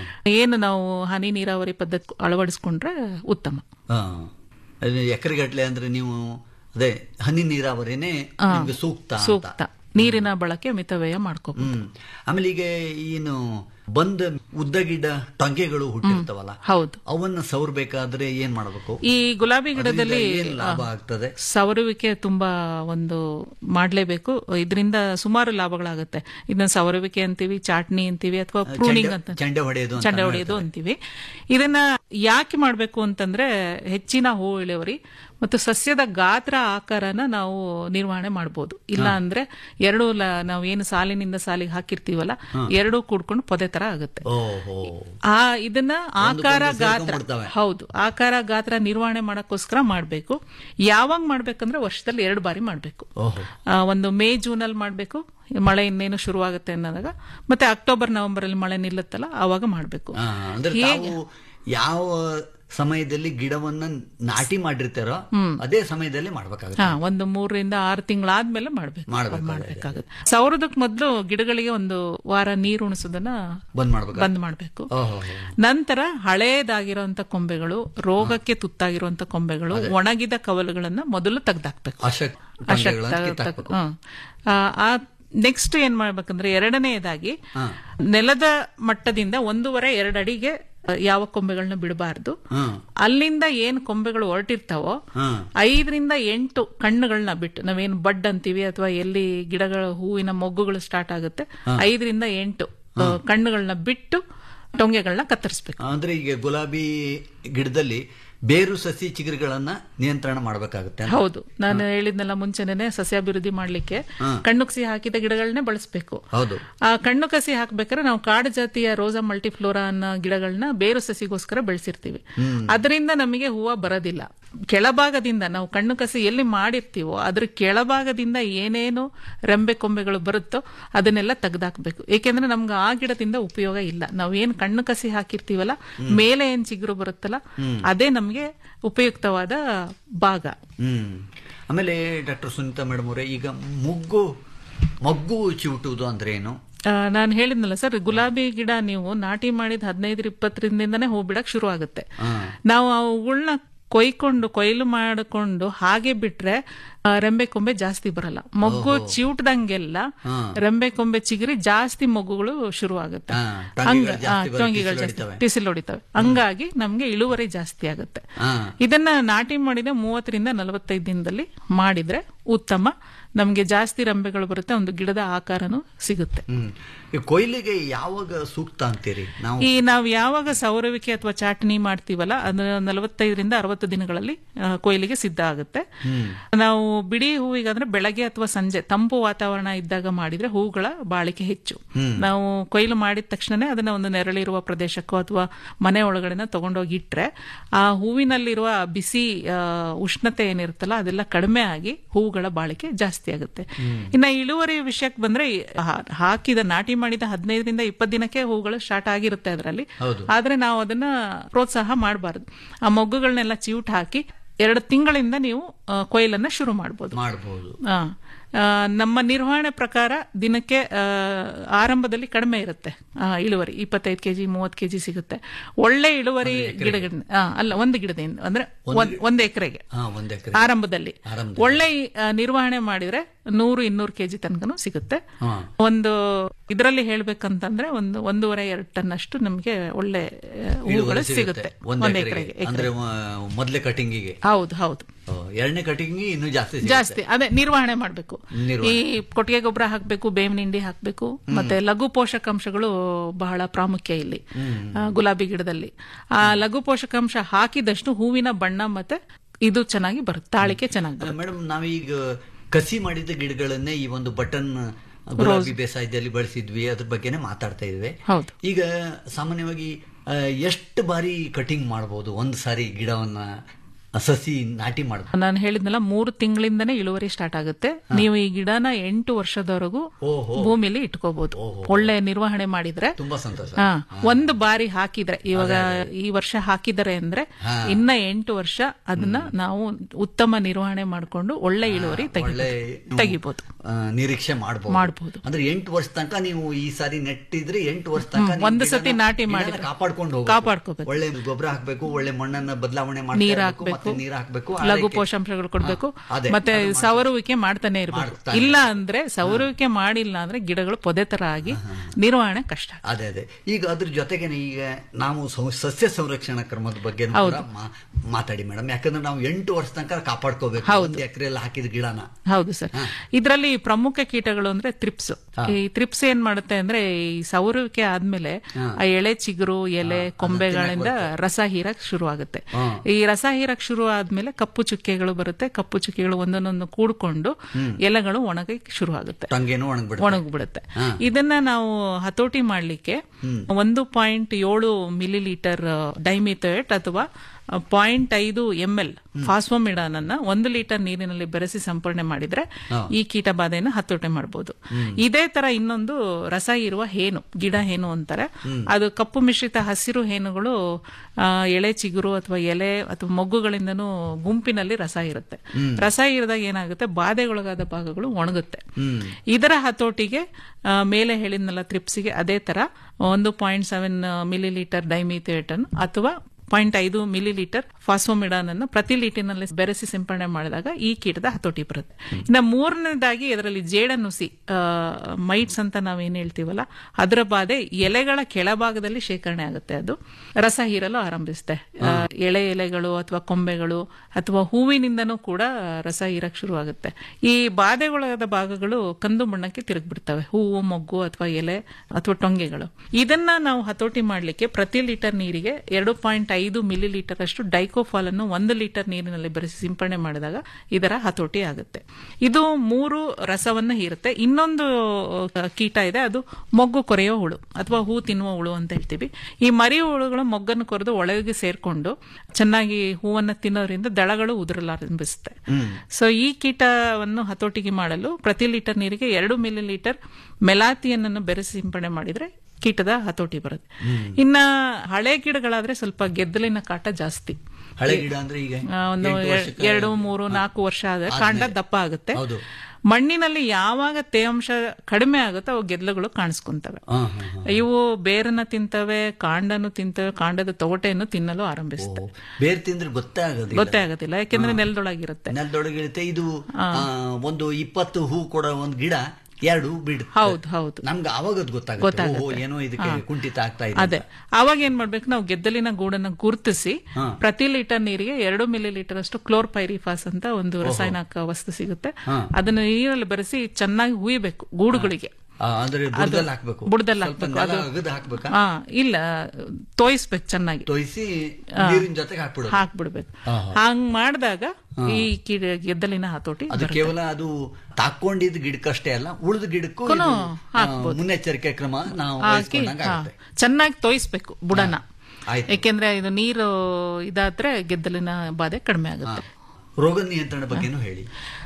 ಏನು ನಾವು ಹನಿ ನೀರಾವರಿ ಪದ್ಧತಿ ಅಳವಡಿಸ್ಕೊಂಡ್ರೆ ಉತ್ತಮ ಹಾ ಅದು ಎಕರೆಗಟ್ಲೆ ಅಂದ್ರೆ ನೀವು ಅದೇ ಹನಿ ನೀರಾವರಿನೇ ನಿಮ್ಗೆ ಸೂಕ್ತ ಅಂತ. ಸೂಕ್ತ ನೀರಿನ ಬಳಕೆ ಮಿತವ್ಯಯ ಮಾಡ್ಕೋಬಹುದು ಹ್ಮ್ ಆಮೇಲೆ ಈಗ ಏನು ಬಂದ ಉದ್ದ ಗಿಡ ಟೊಂಗೆಗಳು ಹುಟ್ಟಿರ್ತಾವಲ್ಲ ಹೌದು ಅವನ್ನ ಸವರ್ಬೇಕಾದ್ರೆ ಏನ್ ಮಾಡಬೇಕು ಈ ಗುಲಾಬಿ ಗಿಡದಲ್ಲಿ ಏನ್ ಲಾಭ ಆಗ್ತದೆ ಸವರುವಿಕೆ ತುಂಬಾ ಒಂದು ಮಾಡ್ಲೇಬೇಕು ಇದರಿಂದ ಸುಮಾರು ಲಾಭಗಳಾಗುತ್ತೆ ಇದನ್ನ ಸವರುವಿಕೆ ಅಂತೀವಿ ಚಾಟ್ನಿ ಅಂತೀವಿ ಅಥವಾ ಪ್ರೂನಿಂಗ್ ಅಂತ ಚಂಡೆ ಹೊಡೆಯೋದು ಅಂತ ಚಂಡೆ ಹೊಡೆಯೋದು ಅಂತೀವಿ ಇದನ್ನ ಯಾಕೆ ಮಾಡ್ಬೇಕು ಅಂತಂದ್ರೆ ಹೆಚ್ಚಿನ ಹೂ ಇಳುವರಿ ಮತ್ತು ಸಸ್ಯದ ಗಾತ್ರ ಆಕಾರನ ನಾವು ನಿರ್ವಹಣೆ ಮಾಡ್ಬೋದು ಇಲ್ಲ ಅಂದ್ರೆ ಎರಡು ಲ- ನಾವು ಏನು ಸಾಲಿನಿಂದ ಸಾಲಿಗೆ ಹಾಕಿರ್ತೀವಲ್ಲ ಎರಡು ಕೂಡ್ಕೊಂಡು ಪೊದೆ ತರ ಆಗುತ್ತೆ ಓಹೋ ಆ ಇದನ್ನ ಆಕಾರ ಒಂದಕ್ಕೊಂದು ಗಾತ್ರ ಸೇರ್ಕೊಂಡ್ಬಿಡ್ತವೆ. ಹೌದು ಆಕಾರ ಗಾತ್ರ ನಿರ್ವಹಣೆ ಮಾಡಕ್ಕೋಸ್ಕರ ಮಾಡ್ಬೇಕು ಯಾವಾಗ ಮಾಡ್ಬೇಕಂದ್ರೆ ವರ್ಷದಲ್ಲಿ ಎರಡು ಬಾರಿ ಮಾಡ್ಬೇಕು ಓಹೋ ಆ, ಒಂದು ಮೇ ಜೂನ್ ಅಲ್ಲಿ ಮಾಡ್ಬೇಕು ಮಳೆ ಇನ್ನೇನು ಶುರುವಾಗುತ್ತೆ ಅನ್ನೋದಾಗ ಮತ್ತೆ ಅಕ್ಟೋಬರ್ ನವೆಂಬರ್ ಅಲ್ಲಿ ಮಳೆ ನಿಲ್ಲುತ್ತಲ್ಲ ಆವಾಗ ಮಾಡ್ಬೇಕು ಆ, ಅಂದ್ರೆ ಹೇಗೆ? ತಾವು ಯಾವ ಸಮಯದಲ್ಲಿ ಗಿಡವನ್ನ ನಾಟಿ ಮಾಡಿರ್ತಾರೋ ಅದೇ ಸಮಯದಲ್ಲಿ ಮಾಡ್ಬೇಕಾಗುತ್ತೆ ಹಾ ಒಂದು ಮೂರರಿಂದ ಆರು ತಿಂಗಳಾದ್ಮೇಲೆ ಮಾಡ್ಬೇಕು ಮಾಡ್ಬೇಕು, ಮಾಡ್ಬೇಕಾಗುತ್ತೆ ಸೌರದಕ್ಕೆ ಮೊದಲು ಗಿಡಗಳಿಗೆ ಒಂದು ವಾರ ನೀರು ಉಣಿಸೋದನ್ನ ಬಂದ್ ಮಾಡ್ಬೇಕು ಬಂದ್ ಮಾಡ್ಬೇಕು ಓಹೋ ನಂತರ ಹಳೇದಾಗಿರುವಂತ ಕೊಂಬೆಗಳು ರೋಗಕ್ಕೆ ತುತ್ತಾಗಿರುವಂತ ಕೊಂಬೆಗಳು ಒಣಗಿದ ಕವಲುಗಳನ್ನ ಮೊದಲು ತೆಗ್ದಾಕ್ಬೇಕು ಅಶಕ್ ಅಶಕ್ತ ಟೊಂಗೆಗಳನ್ನ ಕಿತ್ತಾಕ್ಬೇಕು. ಹ್ಮ್. ಆ, ಆ ನೆಕ್ಸ್ಟ್ ಏನ್ ಮಾಡ್ಬೇಕಂದ್ರೆ ಎರಡನೆಯದಾಗಿ ನೆಲದ ಮಟ್ಟದಿಂದ ಒಂದೂವರೆ ಎರಡು ಅಡಿಗೆ ಆ, ಯಾವ ಕೊಂಬೆಗಳನ್ನ ಬಿಡಬಾರ್ದು ಹ್ಮ್ ಅಲ್ಲಿಂದ ಏನ್ ಕೊಂಬೆಗಳು ಹೊರಟಿರ್ತಾವೋ ಹ್ಮ್ ಐದರಿಂದ ಎಂಟು ಕಣ್ಣುಗಳನ್ನ ಬಿಟ್ಟು ನಾವೇನು ಬಡ್ ಅಂತೀವಿ ಅಥವಾ ಎಲ್ಲಿ ಗಿಡಗಳ ಹೂವಿನ ಮೊಗ್ಗುಗಳು ಸ್ಟಾರ್ಟ್ ಆಗುತ್ತೆ ಐದರಿಂದ ಎಂಟು ಆ, ಕಣ್ಣುಗಳನ್ನ ಬಿಟ್ಟು ಟೊಂಗೆಗಳನ್ನ ಕತ್ತರಿಸ್ಬೇಕು ಅಂದ್ರೆ ಈಗ ಗುಲಾಬಿ ಗಿಡದಲ್ಲಿ ಬೇರು ಸಸಿ ಚಿಗುರುಗಳನ್ನ ನಿಯಂತ್ರಣ ಮಾಡಬೇಕಾಗುತ್ತೆ ಹೌದು ನಾನು ಹೇಳಿದ್ನೆಲ್ಲ ಮುಂಚೆನೆ ಸಸ್ಯಾಭಿವೃದ್ಧಿ ಮಾಡ್ಲಿಕ್ಕೆ ಕಣ್ಣು ಕಸಿ ಹಾಕಿದ ಗಿಡಗಳನ್ನೇ ಬಳಸಬೇಕು ಹೌದು ಆ ಕಣ್ಣು ಕಸಿ ಹಾಕ್ಬೇಕಾದ್ರೆ ನಾವು ಕಾಡು ಜಾತಿಯ ರೋಸಾ ಮಲ್ಟಿಫ್ಲೋರಾ ಅನ್ನೋ ಗಿಡಗಳನ್ನ ಬೇರು ಸಸಿಗೋಸ್ಕರ ಬೆಳೆಸಿರ್ತೀವಿ ಅದರಿಂದ ನಮಗೆ ಹೂವು ಬರೋದಿಲ್ಲ ಕೆಳಭಾಗದಿಂದ ನಾವು ಕಣ್ಣು ಕಸಿ ಎಲ್ಲಿ ಮಾಡಿರ್ತೀವೋ ಅದ್ರ ಕೆಳಭಾಗದಿಂದ ಏನೇನು ರೆಂಬೆ ಕೊಂಬೆಗಳು ಬರುತ್ತೋ ಅದನ್ನೆಲ್ಲ ತೆಗ್ದಾಕ್ಬೇಕು ಏಕೆಂದ್ರೆ ನಮ್ಗೆ ಆ ಗಿಡದಿಂದ ಉಪಯೋಗ ಇಲ್ಲ ನಾವು ಏನ್ ಕಣ್ಣು ಕಸಿ ಹಾಕಿರ್ತೀವಲ್ಲ ಮೇಲೆ ಏನ್ ಚಿಗುರು ಬರುತ್ತಲ್ಲ ಅದೇ ನಮ್ಗೆ ಉಪಯುಕ್ತವಾದ ಭಾಗ ಹ್ಮ್ ಆಮೇಲೆ ಡಾಕ್ಟರ್ ಸುನೀತಾ ಮೇಡಮ್ ಅವರೇ ಈಗ ಮುಗ್ಗು ಮಗ್ಗು ಚಿವುಟುವುದು ಅಂದ್ರೆ ಏನು ನಾನು ಹೇಳಿದ್ನಲ್ಲ ಸರ್ ಗುಲಾಬಿ ಗಿಡ ನೀವು ನಾಟಿ ಮಾಡಿದ ಹದಿನೈದು ಇಪ್ಪತ್ತರಿಂದನೇ ಹೂ ಬಿಡಕ್ ಶುರು ಆಗುತ್ತೆ ನಾವು ಅವುಗಳನ್ನ ಕೊಯ್ಕೊಂಡು ಕೊಯ್ಲು ಮಾಡಿಕೊಂಡು ಹಾಗೆ ಬಿಟ್ರೆ ಆ, ರೆಂಬೆ ಕೊಂಬೆ ಜಾಸ್ತಿ ಬರಲ್ಲ ಮೊಗ್ಗು ಚಿವುಟ್ದಂಗೆಲ್ಲ ರೆಂಬೆ ಕೊಂಬೆ ಚಿಗುರಿ ಜಾಸ್ತಿ ಮೊಗ್ಗುಗಳು ಶುರು ಆಗುತ್ತೆ ಹಾ, ಹಂಗ ಟೊಂಗೆಗಳು ಜಾಸ್ತಿ ಬರುತ್ತೆ, ಟೊಂಗಿಗಳು ಬಿಸಿಲು ಜಾಸ್ತಿ ಹೊಡಿತವೆ. ಬಿಸಿಲು ಹೊಡಿತವೆ ಹಂಗಾಗಿ ನಮ್ಗೆ ಇಳುವರಿ ಜಾಸ್ತಿ ಆಗುತ್ತೆ ಹಾ ಇದನ್ನ ನಾಟಿ ಮಾಡಿದ ಮೂವತ್ತರಿಂದ ನಲವತ್ತೈದು ದಿನದಲ್ಲಿ ಮಾಡಿದ್ರೆ ಉತ್ತಮ ನಮ್ಗೆ ಜಾಸ್ತಿ ರೆಂಬೆಗಳು ಬರುತ್ತೆ ಒಂದು ಗಿಡದ ಆಕಾರನೂ ಸಿಗುತ್ತೆ ಹ್ಮ್ ಈ ಕೊಯ್ಲಿಗೆ ಯಾವಾಗ ಸೂಕ್ತ ಅಂತೀರಿ ನಾವು ಈ ನಾವು ಯಾವಾಗ ಸೌರವಿಕೆ ಅಥವಾ ಚಾಟನಿ ಮಾಡ್ತೀವಲ್ಲ ಅದು ನಲವತ್ತೈದರಿಂದ ಅರವತ್ತು ದಿನಗಳಲ್ಲಿ ಆ, ಕೊಯ್ಲಿಗೆ ಸಿದ್ಧ ಆಗುತ್ತೆ ನಾವು ಬಿಡಿ ಹೂವಿಗಂದ್ರೆ ಬೆಳಗ್ಗೆ ಅಥವಾ ಸಂಜೆ ತಂಪು ವಾತಾವರಣ ಇದ್ದಾಗ ಮಾಡಿದ್ರೆ ಹೂಗಳ ಬಾಳಿಕೆ ಹೆಚ್ಚು ನಾವು ಕೊಯ್ಲು ಮಾಡಿದ ತಕ್ಷಣನೇ ಅದನ್ನ ಒಂದು ನೆರಳಿರುವ ಪ್ರದೇಶಕ್ಕೋ ಅಥವಾ ಮನೆ ಒಳಗಡೆನ ತಗೊಂಡೋಗಿ ಇಟ್ರೆ ಆ ಹೂವಿನಲ್ಲಿರುವ ಬಿಸಿ ಆ, ಉಷ್ಣತೆ ಏನಿರುತ್ತಲ್ಲ ಅದೆಲ್ಲ ಕಡಿಮೆ ಆಗಿ ಹೂಗಳ ಬಾಳಿಕೆ ಜಾಸ್ತಿ ಆಗುತ್ತೆ ಇನ್ನ ಇಳುವರಿ ವಿಷಯಕ್ಕೆ ಬಂದ್ರೆ ಈ ಹಾ- ಹಾಕಿದ ನಾಟಿ ಮಾಡಿದ ಹದಿನೈದರಿಂದ ಇಪ್ಪತ್ತು ದಿನಕ್ಕೆ ಹೂಗಳು ಸ್ಟಾರ್ಟ್ ಆಗಿರುತ್ತೆ ಅದರಲ್ಲಿ ಹೌದು. ಆದ್ರೆ ನಾವು ಅದನ್ನ ಪ್ರೋತ್ಸಾಹ ಮಾಡಬಾರ್ದು ಆ ಮೊಗ್ಗುಗಳನ್ನೆಲ್ಲ ಚಿವುಟ್ ಹಾಕಿ ಎರಡು ತಿಂಗಳಿಂದ ನೀವು ಆ, ಕೊಯ್ಲನ್ನ ಶುರು ಮಾಡ್ಬೋದು ಮಾಡಬಹುದು ಆ, ಆ, ನಮ್ಮ ನಿರ್ವಹಣೆ ಪ್ರಕಾರ ದಿನಕ್ಕೆ ಆ, ಆರಂಭದಲ್ಲಿ ಕಡಿಮೆ ಇರುತ್ತೆ ಆ, ಇಳುವರಿ ಇಪ್ಪತ್ತೈದು ಕೆಜಿ ಮೂವತ್ತು ಕೆಜಿ ಸಿಗುತ್ತೆ ಒಳ್ಳೆ ಇಳುವರಿ ಗಿಡಗಳಿಂದ ಆ, ಅಲ್ಲ ಒಂದು ಗಿಡದಿಂದ ಅಂದ್ರೆ ಒಂದ್- ಒಂದು ಎಕರೆಗೆ ಹಾ ಒಂದ್ ಎಕರೆ ಆರಂಭದಲ್ಲಿ ಆರಂಭದಲ್ಲಿ. ಒಳ್ಳೆ ಆ, ನಿರ್ವಹಣೆ ಮಾಡಿದ್ರೆ ನೂರು ಇನ್ನೂರು ಕೆಜಿ ತನಕನೂ ಸಿಗುತ್ತೆ ಹಾ. ಒಂದು ಇದರಲ್ಲಿ ಹೇಳ್ಬೇಕಂತಂದ್ರೆ ಒಂದು ಒಂದೂವರೆ ಎರಡು ಟನ್ ಅಷ್ಟು ನಮ್ಗೆ ಒಳ್ಳೆ ಆ, ಹೂಗಳು ಇಳುವರಿ ಸಿಗುತ್ತೆ ಒಂದ್ ಒಂದ್ ಎಕರೆಗೆ ಎಕರೆಗೆ ಅಂದ್ರೆ ಮ- ಮೊದ್ಲೇ ಕಟಿಂಗಿಗೆ ಹೌದು ಹೌದು ಎರಡನೇ ಕಟಿಂಗ್ ಇನ್ನೂ ಜಾಸ್ತಿ ಸಿಗುತ್ತೆ. ಜಾಸ್ತಿ ಅದೇ ನಿರ್ವಹಣೆ ಮಾಡಬೇಕು ನಿರ್ವಹಣೆ. ಈ ಕೊಟ್ಟಿಗೆ ಗೊಬ್ಬರ ಹಾಕಬೇಕು ಬೇವಿನ ಹಿಂಡಿ ಹಾಕಬೇಕು ಮತ್ತೆ ಲಘು ಪೋಷಕಾಂಶಗಳು ಬಹಳ ಪ್ರಾಮುಖ್ಯ ಇಲ್ಲಿ ಆ, ಗುಲಾಬಿ ಗಿಡದಲ್ಲಿ ಆ ಲಘು ಪೋಷಕಾಂಶ ಹಾಕಿದಷ್ಟು ಹೂವಿನ ಬಣ್ಣ ಮತ್ತೆ ಇದು ಚೆನ್ನಾಗಿ ಬರುತ್ತೆ ತಾಳಿಕೆ ಚೆನ್ನಾಗಿ ಬರುತ್ತೆ ಮೇಡಮ್ ನಾವೀಗ ಕಸಿ ಮಾಡಿದ ಗಿಡಗಳನ್ನೇ ಈ ಒಂದು ಬಟನ್ ಗುಲಾಬಿ ಬೇಸಾಯದಲ್ಲಿ ಬಳಸಿದ್ವಿ ಅದ್ರ ಬಗ್ಗೆನೇ ಮಾತಾಡ್ತಾ ಇದ್ವಿ ಹೌದು ಈಗ ಸಾಮಾನ್ಯವಾಗಿ ಆ, ಎಷ್ಟು ಬಾರಿ ಕಟಿಂಗ್ ಮಾಡಬಹುದು ಒಂದು ಸಾರಿ ಗಿಡವನ್ನ ಸಸಿ ನಾಟಿ ಮಾಡಬಹುದು ನಾನು ಹೇಳಿದ್ನಲ್ಲ ಮೂರು ತಿಂಗಳಿಂದನೇ ಇಳುವರಿ ಸ್ಟಾರ್ಟ್ ಆಗುತ್ತೆ ನೀವು ಈ ಗಿಡನ ಎಂಟು ವರ್ಷದವರೆಗೂ ಓಹೋ. ಭೂಮಿಲಿ ಇಟ್ಕೋಬಹುದು ಒಳ್ಳೆ ನಿರ್ವಹಣೆ ಮಾಡಿದ್ರೆ ತುಂಬಾ ಸಂತೋಷ ಹಾ ಒಂದು ಬಾರಿ ಹಾಕಿದ್ರೆ ಇವಾಗ ಈ ವರ್ಷ ಹಾಕಿದರೆ ಅಂದ್ರೆ ಇನ್ನ ಎಂಟು ವರ್ಷ ಅದನ್ನ ನಾವು ಉತ್ತಮ ನಿರ್ವಹಣೆ ಮಾಡಿಕೊಂಡು ಒಳ್ಳೆ ಇಳುವರಿ ಒಳ್ಳೆ ತೆಗಿ ತೆಗಿಬಹುದು ಆ, ನಿರೀಕ್ಷೆ ಮಾಡಬಹುದು ಮಾಡ್ಬೋದು. ಅಂದ್ರೆ ಎಂಟು ವರ್ಷ ತನಕ ನೀವು ಈ ಸಾರಿ ನೆಟ್ಟಿದ್ರೆ ಎಂಟು ವರ್ಷ ತನಕ ನೀವು ಒಂದು ಗಿಡನ- ಸತಿ ನಾಟಿ ಗಿಡನ ಮಾಡಿದ್ರೆ. ಕಾಪಾಡ್ಕೊಂಡು ಹೋಗ್ಬೇಕು. ಕಾಪಾಡ್ಕೋಬೇಕು. ಒಳ್ಳೆ ಗೊಬ್ಬರ ಹಾಕ್ಬೇಕು ಒಳ್ಳೆ ಮಣ್ಣನ್ನ ಬದಲಾವಣೆ ನೀರ್ ಮಾಡ್ತಾ ಹಾಕ್ಬೇಕು. ಕೊಡ್ಬೇಕು ನೀರು ಹಾಕ್ಬೇಕು ಲಘು ಆರೈಕೆ- ಪೋಷಾಂಶಗಳು ಕೊಡ್ಬೇಕು ಹಾ, ಅದೇ, ಮತ್ತೆ ಅದು ಮಾಡ್ತಾ- ಸವರುವಿಕೆ ಮಾಡ್ತಾನೆ ಇರ್ಬೇಕು ಮಾಡ್ತಾನೆ ಇಲ್ಲ ಅಂದ್ರೆ ಸವರುವಿಕೆ ಮಾಡಿಲ್ಲ ಅಂದ್ರೆ ಗಿಡಗಳು ಪೊದೆ ತರ ಆಗಿ ನಿರ್ವಹಣೆ ಕಷ್ಟ ಅದೇ ಅದೇ ಈಗ ಅದ್ರ ಜೊತೆಗೆ ಈಗ ನಾವು ಸಂ- ಸಸ್ಯ ಸಂರಕ್ಷಣಾ ಕ್ರಮದ ಬಗ್ಗೆ ಕೂಡ ಮಾ- ಮಾತಾಡಿ ಮೇಡಮ್ ಯಾಕಂದ್ರೆ ನಾವು ಎಂಟು ವರ್ಷ ತನಕ ಕಾಪಾಡ್ಕೋಬೇಕು ಒಂದು ಎಕರೆಯಲ್ಲಿ ಹಾಕಿದ ಗಿಡನ ಹೌದು ಸರ್ ಇದರಲ್ಲಿ ಪ್ರಮುಖ ಕೀಟಗಳು ಅಂದ್ರೆ ತ್ರಿಪ್ಸ್ ಈ ತ್ರಿಪ್ಸ್ ಏನ್ ಮಾಡುತ್ತೆ ಅಂದ್ರೆ ಈ ಸೌರುವಿಕೆ ಆದ್ಮೇಲೆ ಆ ಎಳೆ ಚಿಗುರು ಎಲೆ ಕೊಂಬೆಗಳಿಂದ ರಸ ಹೀರಕ್ ಶುರು ಆಗುತ್ತೆ ಈ ರಸ ಹೀರಕ್ ಶುರು ಆದ್ಮೇಲೆ ಕಪ್ಪು ಚುಕ್ಕೆಗಳು ಬರುತ್ತೆ ಕಪ್ಪು ಚುಕ್ಕೆಗಳು ಒಂದೊಂದೊಂದು ಕೂಡ್ಕೊಂಡು ಎಲೆಗಳು ಒಣಗಕ್ಕೆ ಶುರು ಆಗುತ್ತೆ ಟಂಗೇನು ಒಣಗ್ಬಿಡುತ್ತೆ ಒಣಗ್ಬಿಡುತ್ತೆ ಇದನ್ನ ನಾವು ಹತೋಟಿ ಮಾಡ್ಲಿಕ್ಕೆ ಒಂದು ಪಾಯಿಂಟ್ ಏಳು ಮಿಲಿ ಲೀಟರ್ ಡೈಮಿಥೇಟ್ ಅಥವಾ ಪಾಯಿಂಟ್ ಐದು ಎಂ ಎಲ್ ಫಾಸ್ಫೋಮಿಡಾನ್ ಅನ್ನ ಒಂದು ಲೀಟರ್ ನೀರಿನಲ್ಲಿ ಬೆರೆಸಿ ಸಂಪರ್ಣೆ ಮಾಡಿದ್ರೆ ಈ ಕೀಟ ಬಾಧೆಯನ್ನು ಹತೋಟಿ ಮಾಡಬಹುದು ಇದೇ ತರ ಇನ್ನೊಂದು ರಸ ಇರುವ ಹೇನು ಗಿಡ ಹೇನು ಅಂತಾರೆ ಅದು ಕಪ್ಪು ಮಿಶ್ರಿತ ಹಸಿರು ಹೇನುಗಳು ಆ, ಎಳೆ ಚಿಗುರು ಅಥವಾ ಎಲೆ ಅಥವಾ ಮೊಗ್ಗುಗಳಿಂದನೂ ಗುಂಪಿನಲ್ಲಿ ರಸ ಇರುತ್ತೆ ರಸ ಇರಿದಾಗ ಏನಾಗುತ್ತೆ ಬಾಧೆಗೊಳಗಾದ ಭಾಗಗಳು ಒಣಗುತ್ತೆ ಇದರ ಹತೋಟಿಗೆ ಆ, ಮೇಲೆ ಹೇಳಿದ್ನಲ್ಲ ತ್ರಿಪ್ಸಿಗೆ ಅದೇ ತರ ಒಂದು ಪಾಯಿಂಟ್ ಸೆವೆನ್ ಮಿಲಿ ಲೀಟರ್ ಡೈಮಿಥೇಟನ್ ಅಥವಾ ಪಾಯಿಂಟ್ ಐದು ಮಿಲಿ ಲೀಟರ್ ಫಾಸ್ಫೋಮಿಡಾನ್ ಅನ್ನು ಪ್ರತಿ ಲೀಟರ್ನಲ್ಲಿ ಬೆರೆಸಿ ಸಿಂಪಡಣೆ ಮಾಡಿದಾಗ ಈ ಕೀಟದ ಹತೋಟಿ ಬರುತ್ತೆ ಇನ್ನು ಮೂರನೇದಾಗಿ ಇದರಲ್ಲಿ ಜೇಡನುಸಿ ಮೈಟ್ಸ್ ಅಂತ ನಾವೇನ್ ಹೇಳ್ತೀವಲ್ಲ ಅದರ ಬಾಧೆ ಎಲೆಗಳ ಕೆಳಭಾಗದಲ್ಲಿ ಶೇಖರಣೆ ಆಗುತ್ತೆ ಅದು ರಸ ಹೀರಲು ಆರಂಭಿಸುತ್ತೆ ಆ, ಎಳೆ ಎಲೆಗಳು ಅಥವಾ ಕೊಂಬೆಗಳು ಅಥವಾ ಹೂವಿನಿಂದನೂ ಕೂಡ ರಸ ಹೀರಕ್ ಶುರುವಾಗುತ್ತೆ ಈ ಬಾಧೆಗೊಳಗಾದ ಭಾಗಗಳು ಕಂದು ಬಣ್ಣಕ್ಕೆ ತಿರುಗ್ಬಿಡ್ತವೆ ಹೂವು ಮೊಗ್ಗು ಅಥವಾ ಎಲೆ ಅಥವಾ ಟೊಂಗೆಗಳು ಇದನ್ನ ನಾವು ಹತೋಟಿ ಮಾಡಲಿಕ್ಕೆ ಪ್ರತಿ ಲೀಟರ್ ನೀರಿಗೆ ಎರಡು ಪಾಯಿಂಟ್ ಐದು ಮಿಲಿ ಲೀಟರ್ ಅಷ್ಟು ಡೈಕೋಫಾಲ್ ಅನ್ನು ಒಂದು ಲೀಟರ್ ನೀರಿನಲ್ಲಿ ಬೆರೆಸಿ ಸಿಂಪಡಣೆ ಮಾಡಿದಾಗ ಇದರ ಹತೋಟಿ ಆಗುತ್ತೆ ಇದು ಮೂರು ರಸವನ್ನ ಹೀರುತ್ತೆ ಇನ್ನೊಂದು ಆ, ಕೀಟ ಇದೆ ಅದು ಮೊಗ್ಗು ಕೊರೆಯೋ ಹುಳು ಅಥವಾ ಹೂ ತಿನ್ನುವ ಹುಳು ಅಂತ ಹೇಳ್ತೀವಿ ಈ ಮರಿ ಹುಳುಗಳು ಮೊಗ್ಗನ್ನು ಕೊರೆದು ಒಳಗೆ ಸೇರ್ಕೊಂಡು ಚೆನ್ನಾಗಿ ಹೂವನ್ನ ತಿನ್ನೋದ್ರಿಂದ ದಳಗಳು ಉದುರಲಾರಂಭಿಸುತ್ತೆ ಸೊ ಈ ಕೀಟವನ್ನು ಹತೋಟಿಗೆ ಮಾಡಲು ಪ್ರತಿ ಲೀಟರ್ ನೀರಿಗೆ ಎರಡು ಮಿಲಿ ಲೀಟರ್ ಮೆಲಾತಿಯನ್ನನ್ನು ಬೆರೆಸಿ ಸಿಂಪಡಣೆ ಮಾಡಿದ್ರೆ ಕೀಟದ ಹತೋಟಿ ಬರುತ್ತೆ ಇನ್ನ ಹಳೆ ಗಿಡಗಳಾದ್ರೆ ಸ್ವಲ್ಪ ಗೆದ್ದಲಿನ ಕಾಟ ಜಾಸ್ತಿ ಹಳೆ ಗಿಡ ಅಂದ್ರೆ ಈಗ ಆ, ಒಂದು ಎಂಟು ಎ- ವರ್ಷಕ್ಕೆ- ಎರಡು ಮೂರು ನಾಲ್ಕು ವರ್ಷ ಆದ್ರೆ ಕಾಂಡ ದಪ್ಪ ಆಗುತ್ತೆ ಹೌದು. ಮಣ್ಣಿನಲ್ಲಿ ಯಾವಾಗ ತೇವಾಂಶ ಕಡಿಮೆ ಆಗುತ್ತೋ ಅವು ಗೆದ್ದಲುಗಳು ಕಾಣಿಸ್ಕೊಂತವೆ ಹಾ, ಹಾ, ಹಾ. ಇವು ಬೇರನ್ನ ತಿಂತವೆ ಕಾಂಡನು ತಿಂತವೆ ಕಾಂಡದ ತೊಗಟೆಯನ್ನು ತಿನ್ನಲು ಆರಂಭಿಸುತ್ತೆ ಬೇರೆ ತಿಂದ್ರೆ ಗೊತ್ತೇ ಆಗೋದಿಲ್ಲ ಗೊತ್ತೇ ಆಗೋದಿಲ್ಲ ಯಾಕೆಂದ್ರೆ ನೆಲದೊಳಗಿರುತ್ತೆ ನೆಲದೊಳಗೆ ಇರುತ್ತೆ ಇದು ಆ, ಒಂದು ಇಪ್ಪತ್ತು ಹೂ ಕೊಡೋ ಒಂದು ಗಿಡ ಎರಡು ಬಿಡುತ್ತೆ ಹೌದು ಹೌದು ನಮ್ಗೆ ಅವಾಗ ಅದು ಗೊತ್ತಾಗುತ್ತೆ ಗೊತ್ತಾಗುತ್ತೆ. ಓ, ಏನೋ ಇದಕ್ಕೆ ಕುಂಠಿತ ಆಗ್ತಾ ಇದೆ ಅದೇ ಅವಾಗ ಏನ್ ಮಾಡ್ಬೇಕು ನಾವು ಗೆದ್ದಲಿನ ಗೂಡನ್ನ ಗುರುತಿಸಿ ಪ್ರತಿ ಲೀಟರ್ ನೀರಿಗೆ ಎರಡು ಮಿಲಿ ಲೀಟರ್ ಅಷ್ಟು ಕ್ಲೋರ್ಪೈರಿಫಾಸ್ ಅಂತ ಒಂದು ರಾಸಾಯನಿಕ ವಸ್ತು ಸಿಗುತ್ತೆ ಅದನ್ನ ನೀರಲ್ಲಿ ಬೆರೆಸಿ ಚೆನ್ನಾಗಿ ಹುಯ್ಬೇಕು ಗೂಡುಗಳಿಗೆ ಆ, ಅಂದ್ರೆ ಬುಡದಲ್ಲಿ ಹಾಕ್ಬೇಕು ಬುಡದಲ್ಲಿ ಸ್ವಲ್ಪ ಹಾಕ್ಬೇಕು ನೆಲ ಅದು ಅಗದು ಹಾಕ್ಬೇಕಾ ಹಾ ಇಲ್ಲ ತೋಯಿಸ್ಬೇಕು ಚೆನ್ನಾಗಿ ತೊಯ್ಸಿ ನೀರಿನ ಜೊತೆಗೆ ಹಾಕ್ಬಿಡೋದು ಹಾಕ್ಬಿಡ್ಬೇಕು ಹಂಗ್ ಮಾಡಿದಾಗ ಈ ಕಿಡ ಗೆದ್ದಲಿನ ಹತೋಟಿ ಅದು ಬರುತ್ತೆ. ಕೇವಲ ಅದು ತಾಕೊಂಡಿದ್ದ ಗಿಡಕ್ಕಷ್ಟೇ ಅಲ್ಲ ಉಳಿದ ಗಿಡಕ್ಕೂ ಇದು, ಆ, ಮುನ್ನೆಚ್ಚರಿಕೆ ಕ್ರಮ ನಾವು ಹಾಕಿ ವಹಿಸ್ಕೊಂಡಂಗೆ ಹಾ, ಆಗುತ್ತೆ ಚೆನ್ನಾಗಿ ತೋಯಿಸ್ಬೇಕು ಬುಡನ ಆಯ್ತು. ಯಾಕೆಂದ್ರೆ ಇದು ನೀರು ಇದಾದ್ರೆ ಗೆದ್ದಲಿನ ಬಾಧೆ ಕಡಿಮೆ ಆಗುತ್ತೆ ರೋಗ ನಿಯಂತ್ರಣ ಬಗ್ಗೆನೂ ಹೇಳಿ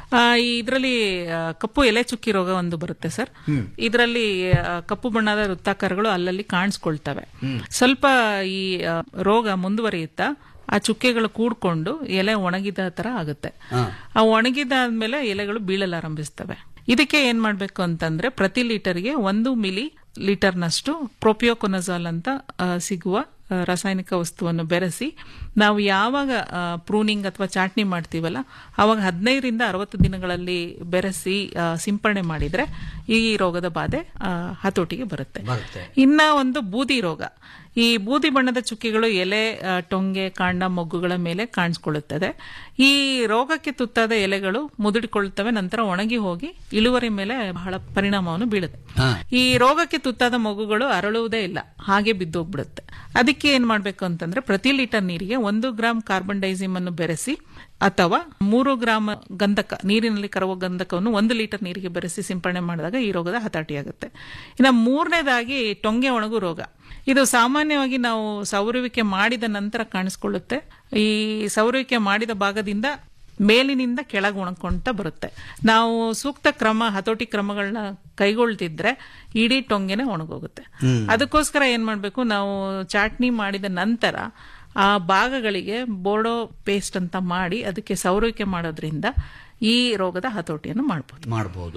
ಇದರಲ್ಲಿ ಕಪ್ಪು ಎಲೆ ಚುಕ್ಕಿ ರೋಗ ಒಂದು ಬರುತ್ತೆ ಸರ್ ಇದರಲ್ಲಿ ಕಪ್ಪು ಬಣ್ಣದ ವೃತ್ತಾಕಾರಗಳು ಅಲ್ಲಲ್ಲಿ ಕಾಣಿಸ್ಕೊಳ್ತವೆ ಸ್ವಲ್ಪ ಈ ಆ, ರೋಗ ಮುಂದುವರಿಯುತ್ತಾ ಆ ಚುಕ್ಕೆಗಳು ಕೂಡ್ಕೊಂಡು ಎಲೆ ಒಣಗಿದ ತರ ಆಗುತ್ತೆ ಆ ಒಣಗಿದಾದ್ಮೇಲೆ ಎಲೆಗಳು ಬೀಳಲಾರಂಭಿಸ್ತವೆ ಇದಕ್ಕೆ ಏನ್ ಮಾಡ್ಬೇಕು ಅಂತಂದ್ರೆ ಪ್ರತಿ ಲೀಟರ್ಗೆ ಒಂದು ಮಿಲಿ ಲೀಟರ್ನಷ್ಟು ಪ್ರೊಪಿಯೋಕೊನಜಾಲ್ ಅಂತ ಆ, ಸಿಗುವ ಆ, ರಾಸಾಯನಿಕ ವಸ್ತುವನ್ನು ಬೆರೆಸಿ ನಾವು ಯಾವಾಗ ಪ್ರೂನಿಂಗ್ ಅಥವಾ ಚಾಟ್ನಿ ಮಾಡ್ತೀವಲ್ಲ ಆವಾಗ ಹದಿನೈದರಿಂದ ಅರವತ್ತು ದಿನಗಳಲ್ಲಿ ಬೆರೆಸಿ ಆ, ಸಿಂಪರಣೆ ಮಾಡಿದ್ರೆ ಈ ರೋಗದ ಬಾಧೆ ಆ, ಹತೋಟಿಗೆ ಬರುತ್ತೆ ಬರುತ್ತೆ ಇನ್ನ ಒಂದು ಬೂದಿ ರೋಗ ಈ ಬೂದಿ ಬಣ್ಣದ ಚುಕ್ಕಿಗಳು ಎಲೆ ಆ, ಟೊಂಗೆ ಕಾಂಡ ಮೊಗ್ಗುಗಳ ಮೇಲೆ ಕಾಣಿಸ್ಕೊಳ್ಳುತ್ತದೆ ಈ ರೋಗಕ್ಕೆ ತುತ್ತಾದ ಎಲೆಗಳು ಮುದುಡಿಕೊಳ್ಳುತ್ತವೆ ನಂತರ ಒಣಗಿ ಹೋಗಿ ಇಳುವರಿ ಮೇಲೆ ಬಹಳ ಪರಿಣಾಮವನ್ನು ಬೀಳುತ್ತೆ ಈ ರೋಗಕ್ಕೆ ತುತ್ತಾದ ಮೊಗ್ಗುಗಳು ಅರಳುವುದೇ ಇಲ್ಲ ಹಾಗೆ ಬಿದ್ದೋಗ್ಬಿಡುತ್ತೆ ಅದಕ್ಕೆ ಏನ್ ಮಾಡ್ಬೇಕು ಅಂತಂದ್ರೆ ಪ್ರತಿ ಲೀಟರ್ ನೀರಿಗೆ ಒಂದು ಗ್ರಾಂ ಕಾರ್ಬನ್ ಡೈಸಿಮ್ ಅನ್ನು ಬೆರೆಸಿ ಅಥವಾ ಮೂರು ಗ್ರಾಂ ಗಂಧಕ ನೀರಿನಲ್ಲಿ ಕರಗುವ ಗಂಧಕವನ್ನು ಒಂದು ಲೀಟರ್ ನೀರಿಗೆ ಬೆರೆಸಿ ಸಿಂಪಡಣೆ ಮಾಡಿದಾಗ ಈ ರೋಗದ ಹತಾಟಿಯಾಗುತ್ತೆ ಇನ್ನು ಮೂರನೇದಾಗಿ ಟೊಂಗೆ ಒಣಗು ರೋಗ ಇದು ಸಾಮಾನ್ಯವಾಗಿ ನಾವು ಸೌರುವಿಕೆ ಮಾಡಿದ ನಂತರ ಕಾಣಿಸ್ಕೊಳ್ಳುತ್ತೆ ಈ ಸೌರುವಿಕೆ ಮಾಡಿದ ಭಾಗದಿಂದ ಮೇಲಿನಿಂದ ಕೆಳಗೆ ಒಣಕೊಂತ ಬರುತ್ತೆ ನಾವು ಸೂಕ್ತ ಕ್ರಮ ಹತೋಟಿ ಕ್ರಮಗಳನ್ನ ಕೈಗೊಳ್ತಿದ್ರೆ ಇಡೀ ಟೊಂಗೆನೆ ಒಣಗೋಗುತ್ತೆ ಅದಕ್ಕೋಸ್ಕರ ಏನ್ ಮಾಡ್ಬೇಕು ನಾವು ಚಾಟ್ನಿ ಮಾಡಿದ ನಂತರ ಆ ಭಾಗಗಳಿಗೆ ಬೋರ್ಡೋ ಪೇಸ್ಟ್ ಅಂತ ಮಾಡಿ ಅದಕ್ಕೆ ಸೌರುವಿಕೆ ಮಾಡೋದ್ರಿಂದ ಈ ರೋಗದ ಹತೋಟಿಯನ್ನು ಮಾಡಬಹುದು ಮಾಡಬಹುದು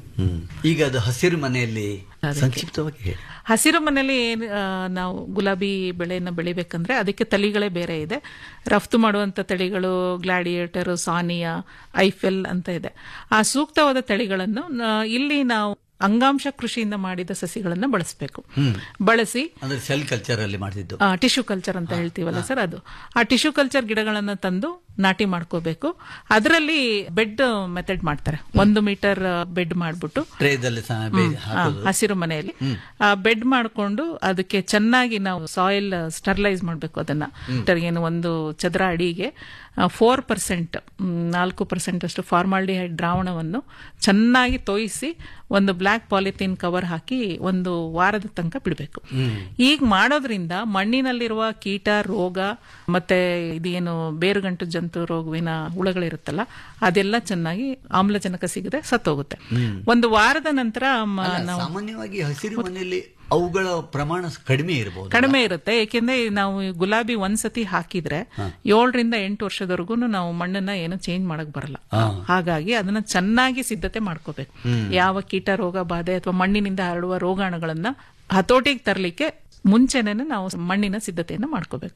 ಹ್ಮ್ ಈಗ ಅದು ಹಸಿರು ಮನೆಯಲ್ಲಿ ಸಂಕ್ಷಿಪ್ತವಾಗಿ ಹೇಳಿ ಹಸಿರು ಮನೆಯಲ್ಲಿ ಏನ್ ಆ, ನಾವು ಗುಲಾಬಿ ಬೆಳೆಯನ್ನು ಬೆಳಿಬೇಕಂದ್ರೆ ಅದಕ್ಕೆ ತಳಿಗಳೇ ಬೇರೆ ಇದೆ ರಫ್ತು ಮಾಡುವಂತ ತಳಿಗಳು ಗ್ಲಾಡಿಯೇಟರ್ ಸಾನಿಯಾ ಐಫೆಲ್ ಅಂತ ಇದೆ ಆ ಸೂಕ್ತವಾದ ತಳಿಗಳನ್ನು ಆ, ಇಲ್ಲಿ ನಾವು ಅಂಗಾಂಶ ಕೃಷಿಯಿಂದ ಮಾಡಿದ ಸಸಿಗಳನ್ನು ಬಳಸಬೇಕು ಬಳಸಿ ಅಂದ್ರೆ ಸೆಲ್ ಕಲ್ಚರ್ ಅಲ್ಲಿ ಮಾಡಿದ್ದು ಟಿಶ್ಯೂ ಕಲ್ಚರ್ ಅಂತ ಹೇಳ್ತೀವಲ್ಲ ಸರ್ ಅದು ಆ ಟಿಶ್ಯೂ ಕಲ್ಚರ್ ಗಿಡಗಳನ್ನು ತಂದು ನಾಟಿ ಮಾಡ್ಕೋಬೇಕು ಅದರಲ್ಲಿ ಬೆಡ್ ಮೆಥಡ್ ಮಾಡ್ತಾರೆ ಒಂದು ಮೀಟರ್ ಬೆಡ್ ಮಾಡ್ಬಿಟ್ಟು ಟ್ರೇದಲ್ಲಿ ಸಹ ಬೇ- ಹ್ಮ್. ಆ, ಹಾಕೋದು ಹಸಿರು ಮನೆಯಲ್ಲಿ ಬೆಡ್ ಮಾಡ್ಕೊಂಡು ಅದಕ್ಕೆ ಚೆನ್ನಾಗಿ ನಾವು ಸಾಯಿಲ್ ಸ್ಟರ್ಲೈಸ್ ಮಾಡಬೇಕು ಅದನ್ನ ಲೀಟರ್ ಏನು ಒಂದು ಚದರ ಅಡಿಗೆ ಫೋರ್ ಪರ್ಸೆಂಟ್ ನಾಲ್ಕು ಪರ್ಸೆಂಟ್ ಅಷ್ಟು ಫಾರ್ಮಾಲ್ಡಿಹೈಡ್ ದ್ರಾವಣವನ್ನು ಚೆನ್ನಾಗಿ ತೋಯಿಸಿ ಒಂದು ಬ್ಲ್ಯಾಕ್ ಪಾಲಿಥೀನ್ ಕವರ್ ಹಾಕಿ ಒಂದು ವಾರದ ತನಕ ಬಿಡಬೇಕು ಈಗ ಮಾಡೋದ್ರಿಂದ ಮಣ್ಣಿನಲ್ಲಿರುವ ಕೀಟ ರೋಗ ಮತ್ತೆ ಇದೇನು ಬೇರುಗಂಟು ಜಂತು ರೋಗವಿನ ಹುಳಗಳಿರುತ್ತಲ್ಲ ಅದೆಲ್ಲ ಚೆನ್ನಾಗಿ ಆಮ್ಲಜನಕ ಸಿಗದೆ ಸತ್ತೋಗುತ್ತೆ ಒಂದು ವಾರದ ನಂತರ ಮ- ಅಲ್ಲ, ನಾವು ಸಾಮಾನ್ಯವಾಗಿ ಹಸಿರು ಮನೆಯಲ್ಲಿ ಅವುಗಳ ಪ್ರಮಾಣ ಕಡಿಮೆ ಇರಬಹುದು ಕಡಿಮೆ ಇರುತ್ತೆ ಏಕೆಂದ್ರೆ ನಾವು ಈ ಗುಲಾಬಿ ಒಂದ್ಸತಿ ಹಾಕಿದ್ರೆ ಏಳರಿಂದ ಎಂಟು ವರ್ಷದವರೆಗೂ ನಾವು ಮಣ್ಣನ್ನ ಏನು ಚೇಂಜ್ ಮಾಡಕ್ ಬರಲ್ಲ ಹಾಗಾಗಿ ಅದನ್ನ ಚೆನ್ನಾಗಿ ಸಿದ್ಧತೆ ಮಾಡ್ಕೋಬೇಕು ಯಾವ ಕೀಟ ರೋಗ ಬಾಧೆ ಅಥವಾ ಮಣ್ಣಿನಿಂದ ಹರಡುವ ರೋಗಾಣುಗಳನ್ನ ಹತೋಟಿಗೆ ತರಲಿಕ್ಕೆ ಮುಂಚೆನೆ ನಾವು ಮಣ್ಣಿನ ಸಿದ್ಧತೆಯನ್ನ ಮಾಡ್ಕೋಬೇಕು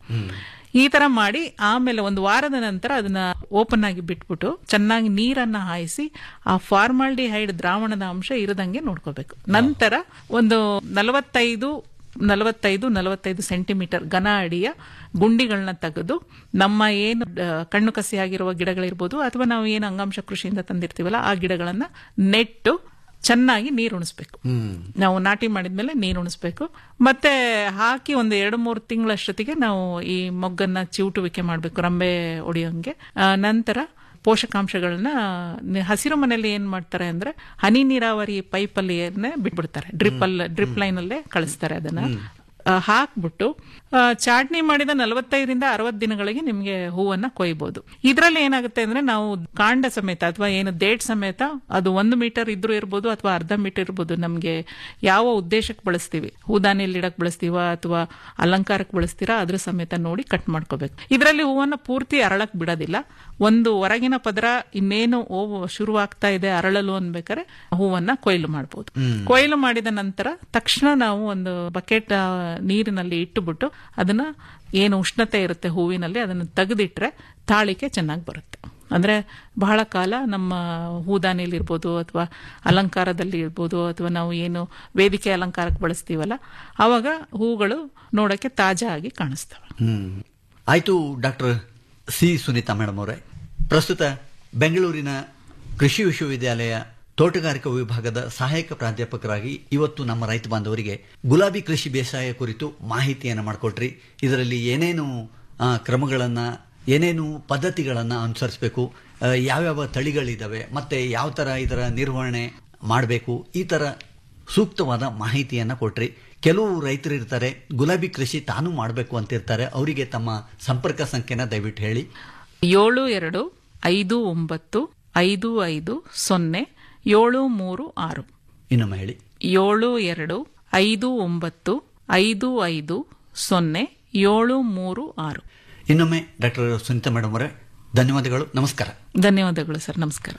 ಈ ತರ ಮಾಡಿ ಆಮೇಲೆ ಒಂದು ವಾರದ ನಂತರ ಅದನ್ನ ಓಪನ್ ಆಗಿ ಬಿಟ್ಬಿಟ್ಟು ಚೆನ್ನಾಗಿ ನೀರನ್ನ ಹಾಯಿಸಿ ಆ ಫಾರ್ಮಾಲ್ಡಿಹೈಡ್ ದ್ರಾವಣದ ಅಂಶ ಇರದಂಗೆ ನೋಡ್ಕೋಬೇಕು ನಂತರ ಒಂದು ನಲವತ್ತೈದು ನಲವತ್ತೈದು ನಲವತ್ತೈದು ಸೆಂಟಿಮೀಟರ್ ಘನ ಅಡಿಯ ಗುಂಡಿಗಳನ್ನ ತೆಗೆದು ನಮ್ಮ ಏನು ಆ, ಕಣ್ಣು ಕಸಿಯಾಗಿರುವ ಗಿಡಗಳಿರ್ಬೋದು ಅಥವಾ ನಾವು ಏನು ಅಂಗಾಂಶ ಕೃಷಿಯಿಂದ ತಂದಿರ್ತೀವಲ್ಲ ಆ ಗಿಡಗಳನ್ನ ನೆಟ್ಟು ಚೆನ್ನಾಗಿ ನೀರು ಉಣಿಸ್ಬೇಕು ನಾವು ನಾಟಿ ಮಾಡಿದ್ಮೇಲೆ ನೀರು ಉಣಿಸ್ಬೇಕು ಮತ್ತೆ ಹಾಕಿ ಒಂದು ಎರಡು ಮೂರು ತಿಂಗಳಷ್ಟೊತ್ತಿಗೆ ನಾವು ಈ ಮೊಗ್ಗನ್ನ ಚಿವುಟುವಿಕೆ ಮಾಡಬೇಕು ರಂಬೆ ಹೊಡಿಯೋಂಗೆ ಆ, ನಂತರ ಪೋಷಕಾಂಶಗಳನ್ನ ನ- ಹಸಿರು ಮನೆಯಲ್ಲಿ ಏನ್ ಮಾಡ್ತಾರೆ ಅಂದ್ರೆ ಹನಿ ನೀರಾವರಿ ಪೈಪಲ್ಲಿ ಬಿಟ್ಬಿಡ್ತಾರೆ ಡ್ರಿಪ್ ಅಲ್ಲಿ ಡ್ರಿಪ್ ಲೈನ್ ಅಲ್ಲೇ ಕಳಿಸ್ತಾರೆ ಅದನ್ನ ಆ, ಹಾಕ್ಬಿಟ್ಟು ಆ, ಚಾಟ್ನಿ ಮಾಡಿದ ನಲವತ್ತೈದರಿಂದ ಅರವತ್ತು ದಿನಗಳಿಗೆ ನಿಮಗೆ ಹೂವನ್ನ ಕೊಯ್ಬೋದು ಇದರಲ್ಲಿ ಏನಾಗುತ್ತೆ ಅಂದ್ರೆ ನಾವು ಕಾಂಡ ಸಮೇತ ಅಥವಾ ಏನು ಡೇಟ್ ಸಮೇತ ಅದು ಒಂದು ಮೀಟರ್ ಇದ್ರೂ ಇರ್ಬೋದು ಅಥವಾ ಅರ್ಧ ಮೀಟರ್ ಇರ್ಬೋದು ನಮಗೆ ಯಾವ ಉದ್ದೇಶಕ್ಕೆ ಬಳಸ್ತೀವಿ ಹೂದಾನಿಯಲ್ಲಿ ಇಡಕ್ ಬಳಸ್ತೀವ ಅಥವಾ ಅಲಂಕಾರಕ್ಕೆ ಬಳಸ್ತೀರಾ ಅದ್ರ ಸಮೇತ ನೋಡಿ ಕಟ್ ಮಾಡ್ಕೋಬೇಕು ಇದರಲ್ಲಿ ಹೂವನ್ನ ಪೂರ್ತಿ ಅರಳಕ್ ಬಿಡೋದಿಲ್ಲ ಒಂದು ಹೊರಗಿನ ಪದರ ಇನ್ನೇನು ಓ ಶುರುವಾಗ್ತಾ ಇದೆ ಅರಳಲು ಅನ್ಬೇಕಾದ್ರೆ ಹೂವನ್ನ ಕೊಯ್ಲು ಮಾಡಬಹುದು ಕೊಯ್ಲು ಮಾಡಿದ ನಂತರ ತಕ್ಷಣ ನಾವು ಒಂದು ಬಕೆಟ್ ನೀರಿನಲ್ಲಿ ಇಟ್ಟುಬಿಟ್ಟು ಅದನ್ನ ಏನು ಉಷ್ಣತೆ ಇರುತ್ತೆ ಹೂವಿನಲ್ಲಿ ಅದನ್ನು ತೆಗೆದಿಟ್ರೆ ತಾಳಿಕೆ ಚೆನ್ನಾಗಿ ಬರುತ್ತೆ ಅಂದ್ರೆ ಬಹಳ ಕಾಲ ನಮ್ಮ ಹೂದಾನಿಯಲ್ಲಿ ಇರ್ಬೋದು ಅಥವಾ ಅಲಂಕಾರದಲ್ಲಿ ಇರ್ಬೋದು ಅಥವಾ ನಾವು ಏನು ವೇದಿಕೆ ಅಲಂಕಾರಕ್ಕೆ ಬಳಸ್ತೀವಲ್ಲ ಅವಾಗ ಹೂಗಳು ನೋಡಕ್ಕೆ ತಾಜಾ ಆಗಿ ಕಾಣಿಸ್ತವೆ ಹ್ಮ್ ಆಯ್ತು ಡಾಕ್ಟರ್ ಸಿ ಸುನೀತಾ ಮೇಡಮ್ ಅವರೇ ಪ್ರಸ್ತುತ ಬೆಂಗಳೂರಿನ ಕೃಷಿ ವಿಶ್ವವಿದ್ಯಾಲಯ ತೋಟಗಾರಿಕಾ ವಿಭಾಗದ ಸಹಾಯಕ ಪ್ರಾಧ್ಯಾಪಕರಾಗಿ ಇವತ್ತು ನಮ್ಮ ರೈತ ಬಾಂಧವರಿಗೆ ಗುಲಾಬಿ ಕೃಷಿ ಬೇಸಾಯ ಕುರಿತು ಮಾಹಿತಿಯನ್ನು ಮಾಡಿಕೊಟ್ರಿ ಇದರಲ್ಲಿ ಏನೇನು ಆ, ಕ್ರಮಗಳನ್ನ ಏನೇನು ಪದ್ಧತಿಗಳನ್ನು ಅನುಸರಿಸಬೇಕು ಆ, ಯಾವ್ಯಾವ ತಳಿಗಳಿದಾವೆ ಮತ್ತೆ ಯಾವ ಥರ ಇದರ ನಿರ್ವಹಣೆ ಮಾಡಬೇಕು ಈ ಥರ ಸೂಕ್ತವಾದ ಮಾಹಿತಿಯನ್ನು ಕೊಟ್ರಿ ಕೆಲವು ರೈತರು ಇರ್ತಾರೆ ಗುಲಾಬಿ ಕೃಷಿ ತಾನು ಮಾಡಬೇಕು ಅಂತಿರ್ತಾರೆ ಅವರಿಗೆ ತಮ್ಮ ಸಂಪರ್ಕ ಸಂಖ್ಯೆನ ದಯವಿಟ್ಟು ಹೇಳಿ ಏಳು ಎರಡು ಐದು ಒಂಬತ್ತು ಐದು ಐದು ಸೊನ್ನೆ ಏಳು ಮೂರು ಆರು ಇನ್ನೊಮ್ಮೆ ಹೇಳಿ ಏಳು ಎರಡು ಐದು ಒಂಬತ್ತು ಐದು ಐದು ಸೊನ್ನೆ ಏಳು ಮೂರು ಆರು ಇನ್ನೊಮ್ಮೆ ಡಾಕ್ಟರ್ ಸುನೀತಾ ಮೇಡಮ್ ಅವರೇ ಧನ್ಯವಾದಗಳು ನಮಸ್ಕಾರ ಧನ್ಯವಾದಗಳು ಸರ್ ನಮಸ್ಕಾರ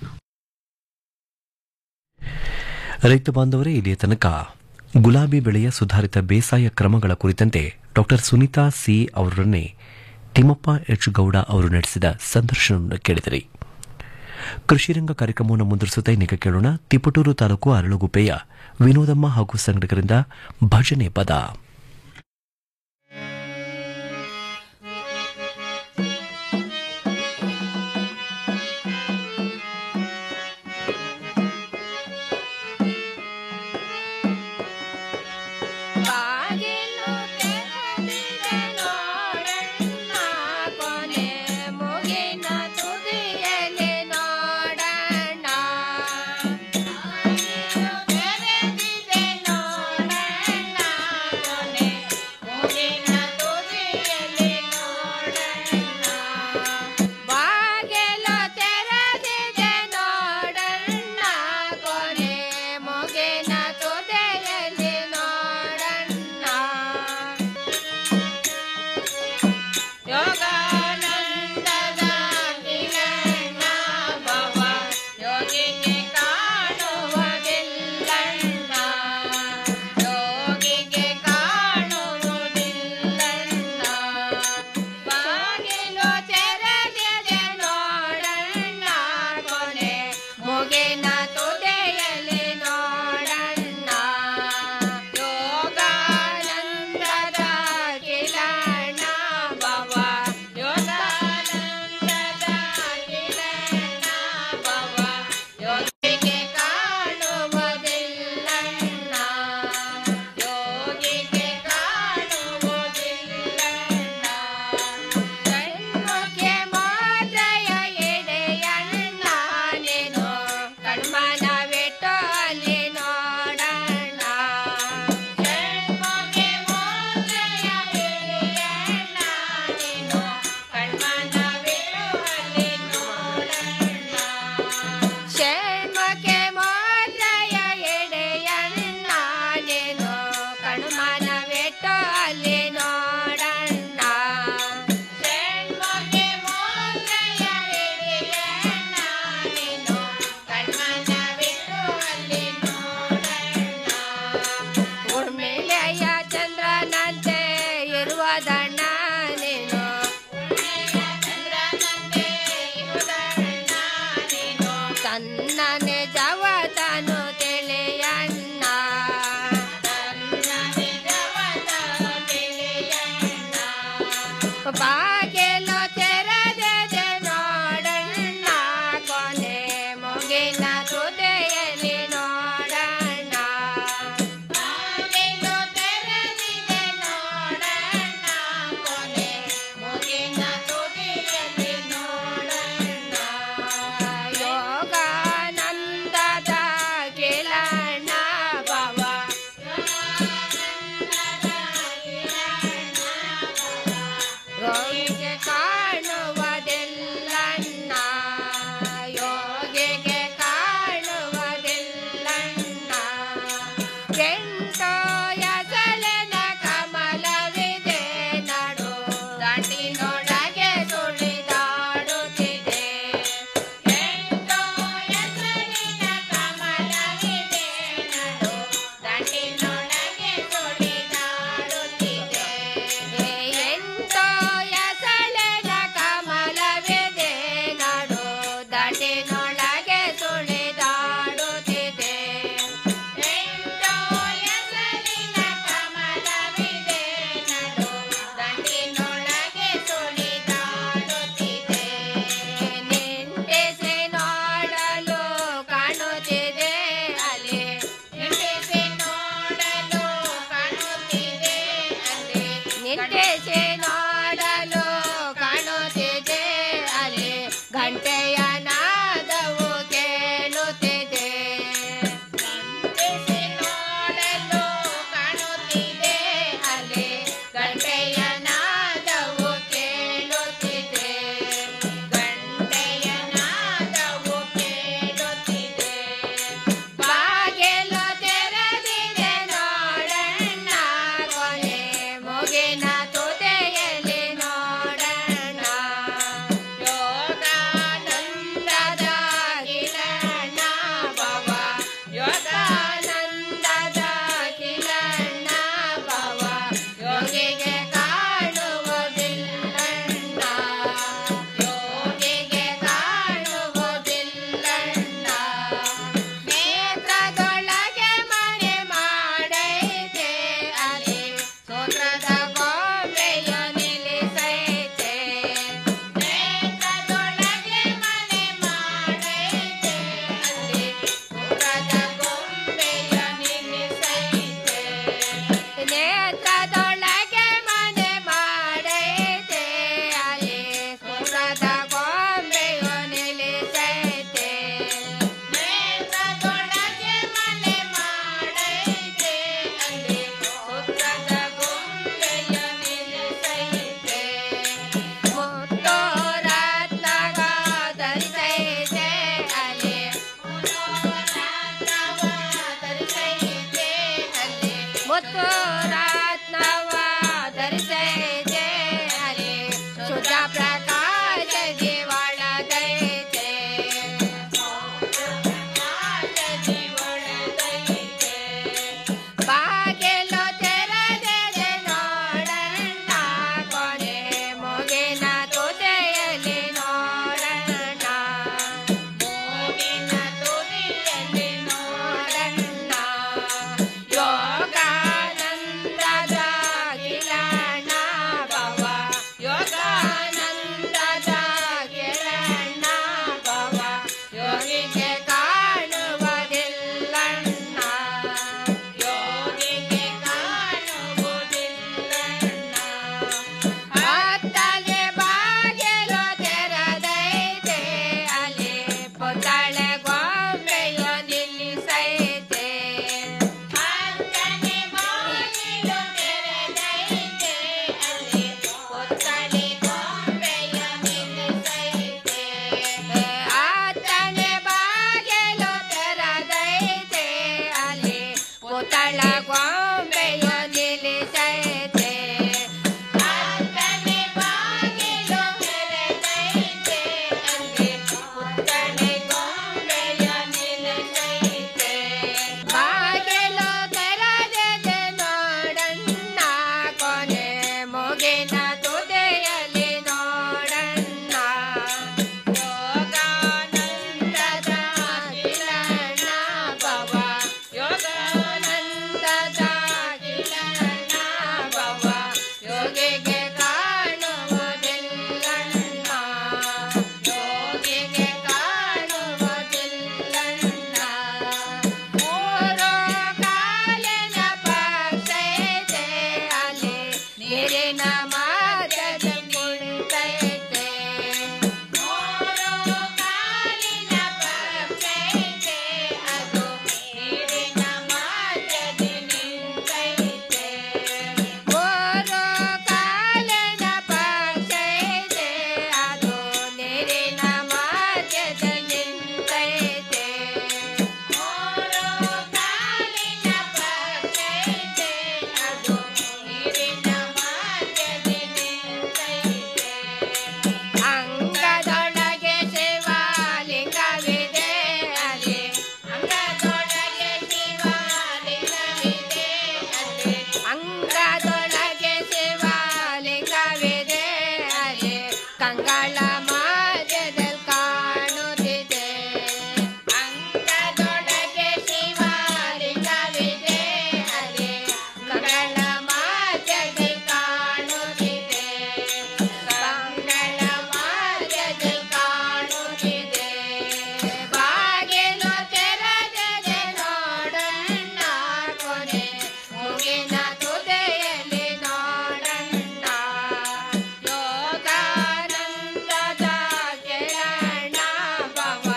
ರೈತ ಬಾಂಧವರೇ ಇಲ್ಲಿಯ ತನಕ ಗುಲಾಬಿ ಬೆಳೆಯ ಸುಧಾರಿತ ಬೇಸಾಯ ಕ್ರಮಗಳ ಕುರಿತಂತೆ ಡಾಕ್ಟರ್ ಸುನೀತಾ ಸಿ ಅವರನ್ನೇ ತಿಮ್ಮಪ್ಪ ಎಚ್ ಗೌಡ ಅವರು ನಡೆಸಿದ ಸಂದರ್ಶನವನ್ನು ಕೇಳಿದಿರಿ ಕೃಷಿರಂಗ ಕಾರ್ಯಕ್ರಮವನ್ನು ಮುಂದುವರಿಸುತ್ತಾ ಇನ್ನೀಗ ಕೇಳೋಣ ತಿಪಟೂರು ತಾಲೂಕು ಅರಳುಗುಪ್ಪೆಯ ವಿನೋದಮ್ಮ ಹಾಗೂ ಸಂಘಟಕರಿಂದ ಭಜನೆ ಪದ ಬಾಗಿಲು ತೆರೆದಿದೆ ನೋಡಣ್ಣ ಕೊನೆ ಮುಗಿನ ತುದಿಯಲ್ಲಿ ನೋಡಣ್ಣ ಬಾಗಿಲು ತೆರೆದಿದೆ ನೋಡಣ್ಣ ಪುತಳ ಗೊಂಬೆಯ ನಿಲ್ಲಿಸೈತೆ ಅತ್ತನೆ ಬಾಗಿಲು ತೆರೆದೈತೆ ಅಲ್ಲಿ ಪುತ್ತಳೆ ಗೊಂಬೆಯ ನಿಲ್ಲಿಸೈತೆ ಬಾಗಿಲು ತೆರೆದಿದೆ ನೋಡಣ್ಣ ಕೊನೆ ಮುಗಿನ ತುದೆಯಲ್ಲಿ ನೋಡಣ್ಣ ಯೋಗಾನಂದದ ಕಿರಣ ಭವ ಯೋಗಾನಂದದ ಕಿರಣ ಭವ ಯೋಗಿಗೆ ಕಾಣುವುದಿಲ್ಲಣ್ಣ ಯೋಗಿಗೆ ಕಾಣುವುದಿಲ್ಲಣ್ಣ ಮೂರು ಕಾಲಿನ ಪಕ್ಷೈತೆ ಅಲ್ಲಿ ನೀರಿನ ಮಾರ್ಗದ ಕುಳಿತೈತೆ ಮೂರು ಕಾಲಿನ ಪಕ್ಷೈತೆ ಅದು ನೀರಿನ ಮಾರ್ಗದಿ ನಿಂತೈತೆ ಮೂರು ಕಾಲಿನ ಪಕ್ಷೈತೆ ಅದು ನೀರಿನ ಮಾರ್ಗದ ನಿಂತೈತೆ ಮೂರು ಕಾಲಿನ ಪಕ್ಷೈತೆ ಅದು ನೀರಿನ ಮಾರ್ಗದಿ ನಿಂತೈತೆ ಅಂಗದೊಳಗೆ ಶಿವಲಿಂಗವಿದೆ ಅಲ್ಲಿ ಅಂಗದೊಳಗೆ ಶಿವಲಿಂಗವಿದೆ ಅಲ್ಲಿ ಅಂಗದೊಳಗೆ ಶಿವಲಿಂಗವಿದೆ ಅಲ್ಲಿ ಕಂಗಳ ಮಾರ್ಗದಲ್ಲಿ ಕಾಣುತ್ತಿದೆ ಅಂಗದೊಳಗೆ ಶಿವಲಿಂಗವಿದೆ ಅಲ್ಲಿ ಕಂಗಳ ಮಾರ್ಗದಲ್ಲಿ ಕಾಣುತ್ತಿದೆ ಕಂಗಳ ಮಾರ್ಗದಲ್ಲಿ ಕಾಣುತ್ತಿದೆ ಬಾಗಿಲು ತೆರೆದಿದೆ ನೋಡಣ್ಣ ಕೊನೆ ಮುಗಿನ ತುದೆಯಲ್ಲಿ ನೋಡಣ್ಣ ಯೋಗಾನಂದದ ಕಿರಣ ಭವ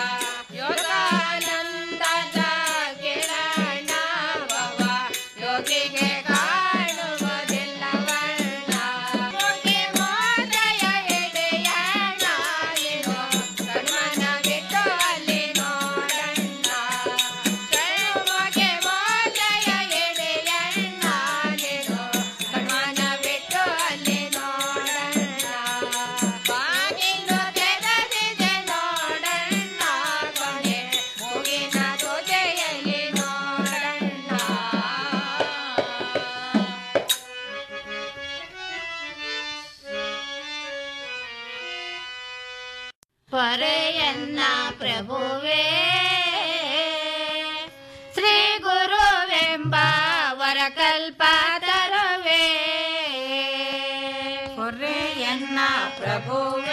ಯೋಗಾನಂದದ ಕಿರಣ ಭವ ಯೋಗಿಗೆ ಕಾಣುವುದಿಲ್ಲವಣ್ಣ ಮುಗಿ ಮೋದಯ ಎಡೆಯಣ್ಣ ನೀನು ಕಣ್ಮನ ಬಿಟ್ಟು ಅಲ್ಲಿ ನೋಡಣ್ಣ ಕಣ್ಮಗೆ ಮೋದಯ ಎಡೆಯಣ್ಣ ನೀನು ಕಣ್ಮನ ಬಿಟ್ಟು ಅಲ್ಲಿ ನೋಡಣ್ಣ ಬಾಗಿಲು ತೆರೆದಿದೆ ನೋಡಣ್ಣ ಕೊನೆ ಮುಗಿನ ತುದೆಯಲ್ಲಿ ನೋಡಣ್ಣ ಪರೆಯನ್ನ ಪ್ರಭುವೇ ಶ್ರೀ ಗುರುವೆಂಬ ವರಕಲ್ಪ ತರುವೆ ಪೊರೆಯನ್ನ ಪ್ರಭುವೇ